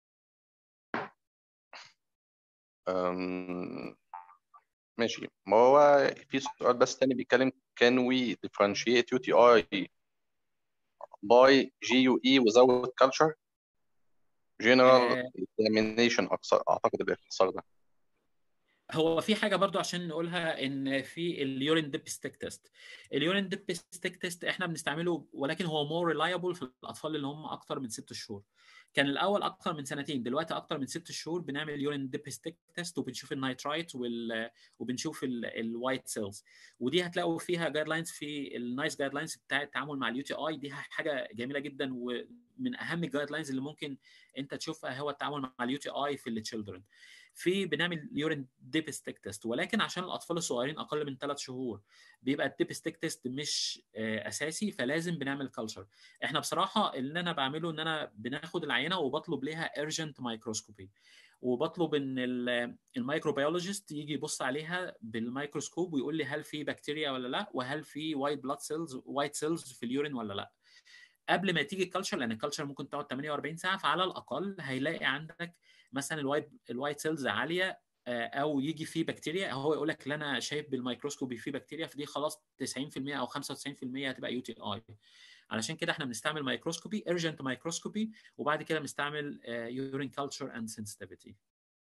أم... ماشي ما هو في سؤال بس تاني بيتكلم can we differentiate UTI by GUE without culture general examination أقصر أعتقد بالاختصار ده هو في حاجه برضو عشان نقولها ان في اليورين ديبستيك تيست اليورين ديبستيك تيست احنا بنستعمله ولكن هو مور ريلايبل في الاطفال اللي هم اكتر من ست شهور كان الاول اكتر من سنتين دلوقتي اكتر من ست شهور بنعمل يورين ديبستيك تيست وبنشوف النايترايت وال... وبنشوف الوايت سيلز ودي هتلاقوا فيها جايد لاينز في النايس جايد لاينز بتاع التعامل مع اليو تي اي دي حاجه جميله جدا ومن اهم الجايد لاينز اللي ممكن انت تشوفها هو التعامل مع اليو تي اي في التشيلدرن في بنعمل يورين ديبستيك تيست ولكن عشان الاطفال الصغيرين اقل من ثلاث شهور بيبقى الديبستيك تيست مش اساسي فلازم بنعمل كلتشر احنا بصراحه اللي انا بعمله ان انا بناخد العينه وبطلب ليها ايرجنت مايكروسكوبي وبطلب ان الميكروبيولوجيست يجي يبص عليها بالميكروسكوب ويقول لي هل في بكتيريا ولا لا وهل في وايت بلاد سيلز وايت سيلز في اليورين ولا لا قبل ما تيجي الكالتشر لان الكالتشر ممكن تقعد 48 ساعه فعلى الاقل هيلاقي عندك مثلا الوايت الوايت سيلز عاليه او يجي فيه بكتيريا هو يقول لك انا شايف بالميكروسكوب فيه بكتيريا فدي خلاص 90% او 95% هتبقى يو تي اي علشان كده احنا بنستعمل مايكروسكوبي ايرجنت مايكروسكوبي وبعد كده بنستعمل يورين كلتشر اند سنسيتيفيتي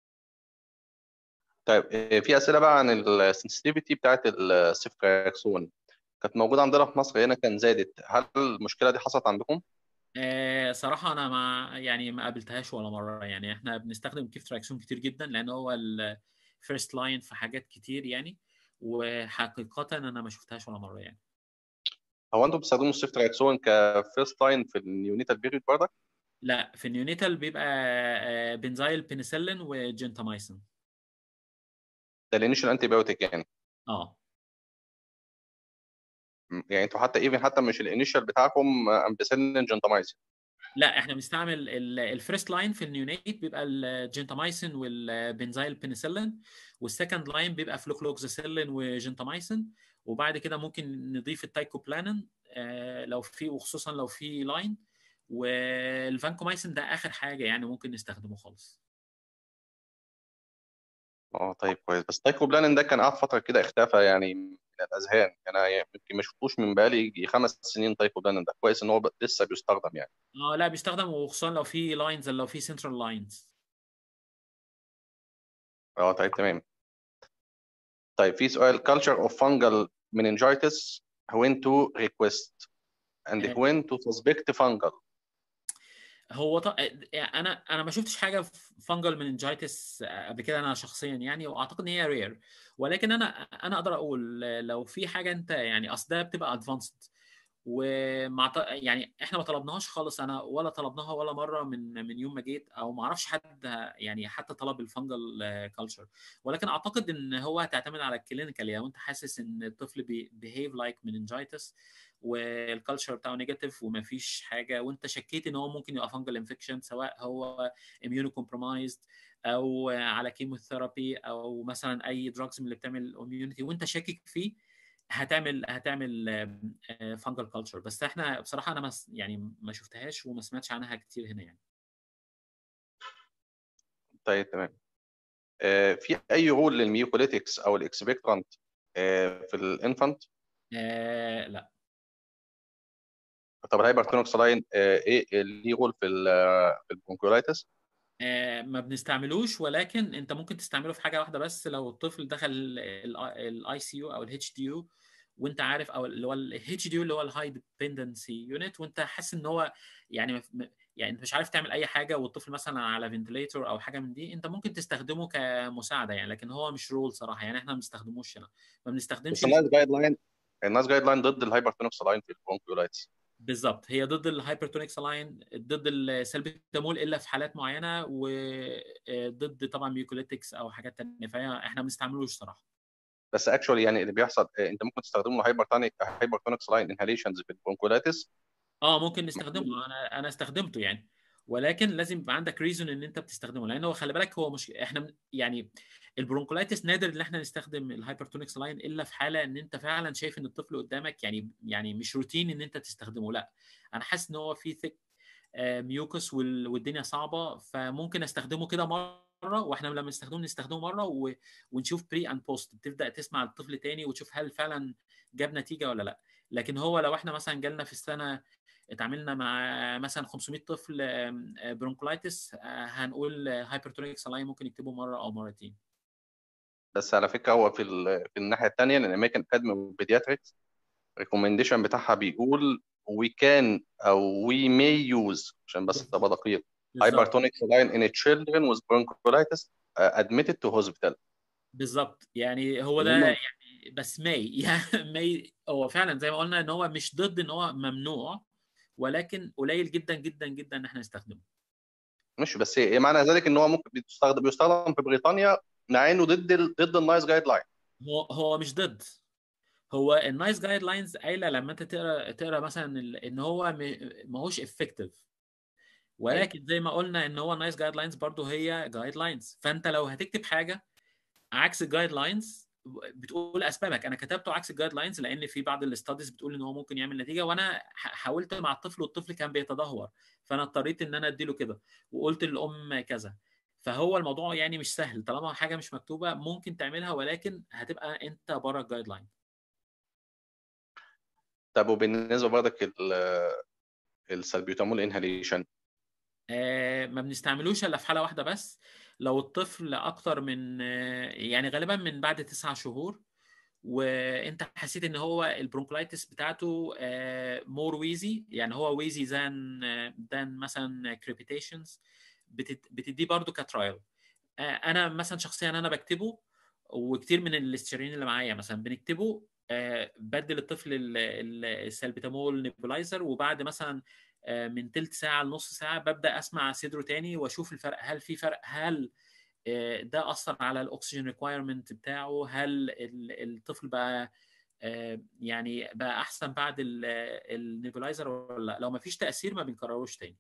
طيب آه، في اسئله بقى عن السنسيتيفيتي بتاعت السيفتراكسون كانت موجوده عندنا في مصر هنا كان زادت هل المشكله دي حصلت عندكم؟ آه، صراحة أنا ما يعني ما قابلتهاش ولا مرة يعني إحنا بنستخدم كيف تراكسون كتير جدا لأن هو الفيرست لاين في حاجات كتير يعني وحقيقة أنا ما شفتهاش ولا مرة يعني هو انتم بتستخدموا السيفتراكسون كفيرست لاين في النيونيتال بيريود برضك؟ لا في النيونيتال بيبقى آه، بنزايل بنسلين وجنتامايسين ده الانيشال انتي بايوتيك يعني اه م- يعني انتوا حتى ايفن حتى مش الانيشال بتاعكم امبيسيلين جنتامايسين لا احنا بنستعمل الفيرست لاين في النيونيت بيبقى الجنتامايسين والبنزايل بنسلين والسكند لاين بيبقى فلوكلوكساسيلين وجنتامايسين وبعد كده ممكن نضيف التايكوبلانين آه، لو في وخصوصا لو في لاين والفانكومايسين ده اخر حاجه يعني ممكن نستخدمه خالص اه طيب كويس بس تايكوبلانين ده كان قعد فتره كده اختفى يعني من الاذهان انا يمكن ما شفتوش من بقالي يجي خمس سنين تايكوبلانين ده كويس ان هو ب- لسه بيستخدم يعني اه لا بيستخدم وخصوصا لو في لاينز لو في سنترال لاينز اه طيب تمام طيب في سؤال culture of fungal meningitis when to request and آه، when to suspect fungal هو ط... انا انا ما شفتش حاجه فانجل مننجايتس قبل كده انا شخصيا يعني واعتقد ان هي رير ولكن انا انا اقدر اقول لو في حاجه انت يعني اصل ده بتبقى ادفانسد ومع ط- يعني احنا ما طلبناهاش خالص انا ولا طلبناها ولا مره من من يوم ما جيت او ما اعرفش حد يعني حتى طلب الفانجل كلتشر ولكن اعتقد ان هو هتعتمد على الكلينيكال لو انت حاسس ان الطفل بيهيف لايك مننجايتس والكالتشر بتاعه نيجاتيف وما فيش حاجه وانت شكيت ان هو ممكن يبقى فانجل انفكشن سواء هو اميونو كومبرومايزد او على كيموثيرابي او مثلا اي دراجز من اللي بتعمل اميونيتي وانت شاكك فيه هتعمل هتعمل فانجل كلتشر بس احنا بصراحه انا مس يعني ما شفتهاش وما سمعتش عنها كتير هنا يعني طيب تمام آه، في اي رول للميوكوليتكس او الاكسبكترانت في الانفانت آه لا طب الهايبرتونوكسلاين ايه ليه رول في ال في البرونكولايتس آه، ما بنستعملوش ولكن انت ممكن تستعمله في حاجه واحده بس لو الطفل دخل الاي سي يو او الاتش دي يو وانت عارف او اللي هو الاتش دي يو اللي هو الهاي ديبندنسي يونت وانت حاسس ان هو يعني مف- م- يعني انت مش عارف تعمل اي حاجه والطفل مثلا على فنتليتور او حاجه من دي انت ممكن تستخدمه كمساعده يعني لكن هو مش رول صراحه يعني احنا ما بنستخدموش هنا ما بنستخدمش بس الناس جايد لاين الناس جايد لاين ضد الهايبرتونوكسلاين في البرونكولايتس بالظبط هي ضد الهايبرتونيك سلاين ضد السلبيتامول الا في حالات معينه وضد طبعا ميوكوليتكس او حاجات تانية فهي احنا ما بنستعملوش صراحه بس اكشولي يعني اللي بيحصل آه، انت ممكن تستخدم له هايبرتونيك هايبرتونوكسلاين انهاليشنز في البرونكولايتس اه ممكن نستخدمه انا انا استخدمته يعني ولكن لازم يبقى عندك ريزون ان انت بتستخدمه لان هو خلي بالك هو مش احنا من- يعني البرونكولايتس نادر ان احنا نستخدم الهايبرتونيك سلاين الا في حاله ان انت فعلا شايف ان الطفل قدامك يعني يعني مش روتين ان انت تستخدمه لا انا حاسس ان هو في ثيك ميوكس وال- والدنيا صعبه فممكن استخدمه كده مره واحنا لما نستخدمه نستخدمه مره و... ونشوف بري اند بوست تبدا تسمع الطفل تاني وتشوف هل فعلا جاب نتيجه ولا لا لكن هو لو احنا مثلا جالنا في السنه اتعاملنا مع مثلا 500 طفل آم، آه، برونكولايتس آه، هنقول هايبرتونيك سلاين ممكن يكتبوا مره او مرتين بس على فكره هو في ال- في الناحيه الثانيه الامريكان اكاديمي بيدياتريكس ريكومنديشن بتاعها بيقول we can او we may use عشان بس ابقى دقيق بالظبط hypertonic saline in children with bronchiolitis uh, admitted to hospital بالظبط يعني هو ده هم يعني بس ماي يعني ماي هو فعلا زي ما قلنا ان هو مش ضد ان هو ممنوع ولكن قليل جدا جدا جدا ان احنا نستخدمه مش بس إيه معنى ذلك ان هو ممكن بيستخدم بيستخدم في بريطانيا مع انه ضد ال... ضد النايس جايد لاين هو هو مش ضد هو النايس جايد لاينز قايله لما انت تقرا تقرا مثلا ال- ان هو م- ماهوش افكتيف ايوه ولكن زي ما قلنا ان هو النايس جايد لاينز برضه هي جايد لاينز فانت لو هتكتب حاجه عكس الجايد لاينز بتقول اسبابك انا كتبته عكس الجايد لاينز لان في بعض الاستاديز بتقول ان هو ممكن يعمل نتيجه وانا ح- حاولت مع الطفل والطفل كان بيتدهور فانا اضطريت ان انا اديله كده وقلت للام كذا فهو الموضوع يعني مش سهل طالما حاجه مش مكتوبه ممكن تعملها ولكن هتبقى انت بره الجايد لاين طب وبالنسبه برضك ال- السلبيوتامول انهاليشن آه، ما بنستعملوش الا في حاله واحده بس لو الطفل اكتر من آه، يعني غالبا من بعد تسعة شهور وانت حسيت ان هو البرونكولايتس بتاعته مور ويزي يعني هو ويزي ذان ذان مثلا كريبيتيشنز بتديه برضو كترايل آه، انا مثلا شخصيا انا بكتبه وكتير من الاستشاريين اللي معايا مثلا بنكتبه آه، بدل الطفل ال- ال- السلبيتامول نيبولايزر وبعد مثلا آه، من تلت ساعه لنص ساعه ببدا اسمع صدره تاني واشوف الفرق هل في فرق هل آه، ده اثر على الاكسجين ريكوايرمنت بتاعه هل ال- الطفل بقى آه، يعني بقى احسن بعد النيبولايزر ولا لا لو ما فيش تاثير ما بنكرروش تاني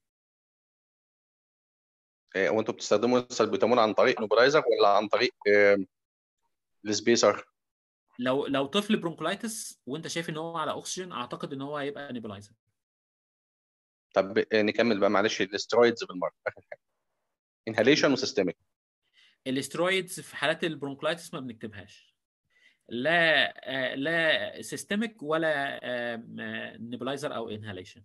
آه، وانتوا بتستخدموا السلبيوتامول عن طريق نوبلايزر ولا عن طريق آه، السبيسر لو لو طفل برونكولايتس وانت شايف ان هو على اكسجين اعتقد ان هو هيبقى نيبولايزر طب آه، نكمل بقى معلش الاسترويدز بالمره اخر حاجه انهاليشن وسيستميك الاسترويدز في حالات البرونكولايتس ما بنكتبهاش لا آه، لا سيستميك ولا نيبولايزر او انهاليشن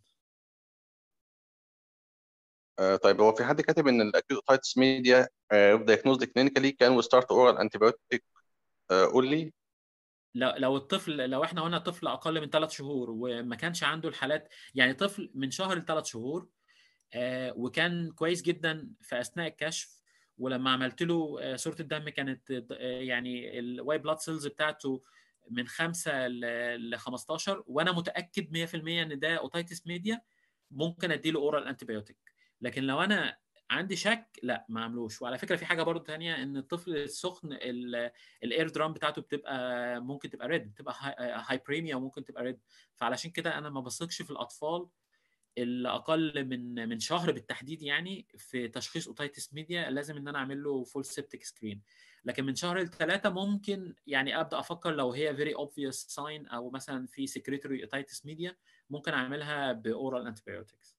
آه، طيب هو في حد كاتب ان الاكيوت اوتايتس ميديا diagnosed clinically can we start oral antibiotic uh, only لو لو الطفل لو احنا قلنا طفل اقل من ثلاث شهور وما كانش عنده الحالات يعني طفل من شهر لثلاث شهور آه، وكان كويس جدا في اثناء الكشف ولما عملت له آه، صوره الدم كانت آه، يعني الواي بلاد سيلز بتاعته من 5 ل 15 وانا متاكد 100% ان ده اوتايتس ميديا ممكن اديله اورال انتيبيوتيك لكن لو انا عندي شك لا ما عملوش وعلى فكره في حاجه برضو تانية ان الطفل السخن الاير درام بتاعته بتبقى ممكن تبقى ريد بتبقى هايبريميا وممكن تبقى ريد فعلشان كده انا ما بثقش في الاطفال اللي اقل من من شهر بالتحديد يعني في تشخيص اوتايتس ميديا لازم ان انا اعمل له فول سيبتك سكرين لكن من شهر لثلاثه ممكن يعني ابدا افكر لو هي فيري اوبفيوس ساين او مثلا في سكريتوري اوتايتس ميديا ممكن اعملها باورال انتيبيوتكس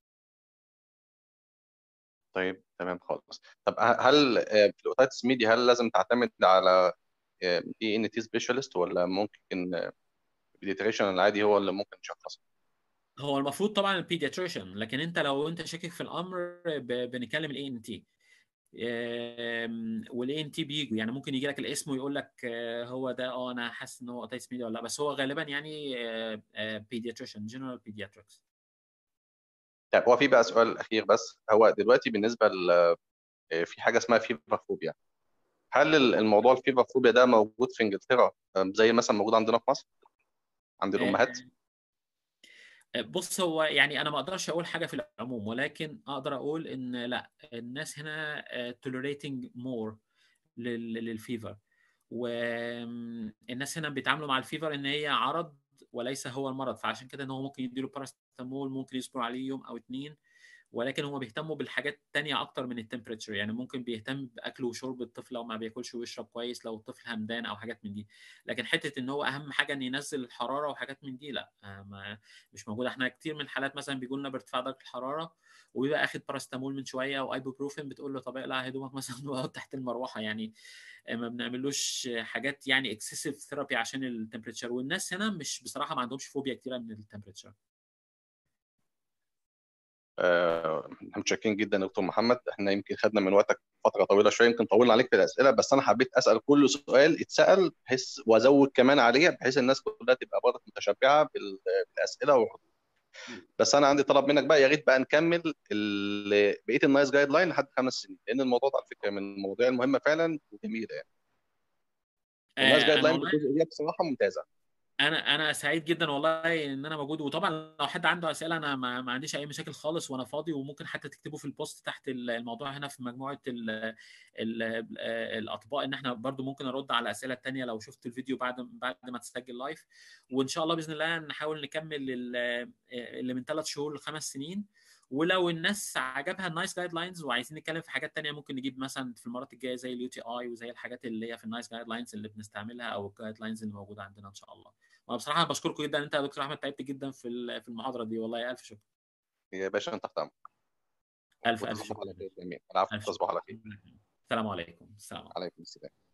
طيب تمام خالص طب هل آه، في الاوتايتس ميديا هل لازم تعتمد على اي ان تي سبيشالست ولا ممكن البيديتريشن العادي هو اللي ممكن يشخصها هو المفروض طبعا البيدياتريشن لكن انت لو انت شاكك في الامر ب- بنتكلم الاي ان تي والاي ان تي بيجوا يعني ممكن يجي لك الاسم ويقول لك آه، هو ده اه انا حاسس ان هو اوتايتس ميديا ولا لا بس هو غالبا يعني بيدياتريشن جنرال بيدياتريكس طب هو في بقى سؤال اخير بس هو دلوقتي بالنسبه ل آه، في حاجه اسمها فيفر فوبيا هل ال- الموضوع الفيفر فوبيا ده موجود في انجلترا آه، زي مثلا موجود عندنا في مصر عند الامهات بص هو يعني انا ما اقدرش اقول حاجه في العموم ولكن اقدر اقول ان لا الناس هنا tolerating more لل- للفيفر والناس هنا بيتعاملوا مع الفيفر ان هي عرض وليس هو المرض فعشان كده ان هو ممكن يديله باراستامول ممكن يصبروا عليه يوم او اتنين ولكن هم بيهتموا بالحاجات التانية اكتر من التمبريتشر يعني ممكن بيهتم باكله وشرب الطفل لو ما بياكلش ويشرب كويس لو الطفل همدان او حاجات من دي لكن حته ان هو اهم حاجه ان ينزل الحراره وحاجات من دي لا آه، ما مش موجوده احنا كتير من الحالات مثلا بيجوا لنا بارتفاع درجه الحراره وبيبقى اخد باراستامول من شويه او ايبوبروفين بتقول له طب اقلع هدومك مثلا واقعد تحت المروحه يعني ما بنعملوش حاجات يعني اكسسيف ثيرابي عشان التمبريتشر والناس هنا مش بصراحه ما عندهمش فوبيا كتيره من التمبريتشر آه، احنا متشكرين جدا يا دكتور محمد احنا يمكن خدنا من وقتك فتره طويله شويه يمكن طولنا عليك في الاسئله بس انا حبيت اسال كل سؤال اتسال بحيث وازود كمان عليه بحيث الناس كلها تبقى برضه متشبعه بال- بالاسئله والردود بس انا عندي طلب منك بقى يا ريت بقى نكمل ال- بقيه النايس جايد لاين لحد خمس سنين لان الموضوع ده على فكره من المواضيع المهمه فعلا وجميله يعني النايس آه، جايد انا لاين والله بالجزء دي بصراحه ممتازه انا انا سعيد جدا والله ان انا موجود وطبعا لو حد عنده اسئله انا ما, ما عنديش اي مشاكل خالص وانا فاضي وممكن حتى تكتبوا في البوست تحت الموضوع هنا في مجموعه ال ال الاطباء ان احنا برضو ممكن ارد على الاسئله التانيه لو شفت الفيديو بعد بعد ما تسجل لايف وان شاء الله باذن الله نحاول نكمل ال- اللي من ثلاث شهور لخمس سنين ولو الناس عجبها النايس جايد لاينز وعايزين نتكلم في حاجات تانية ممكن نجيب مثلا في المرات الجايه زي اليو تي اي وزي الحاجات اللي هي في النايس جايد لاينز اللي بنستعملها او الجايد لاينز اللي موجوده عندنا ان شاء الله وانا بصراحه بشكركم جدا انت يا دكتور احمد تعبت جدا في ال- في المحاضره دي والله الف شكر يا باشا انت تحت امرك الف الف وتصبحوا شكر على خير جميعا العفو الف تصبحوا على شكر خير السلام عليكم السلام عليكم عليكم السلام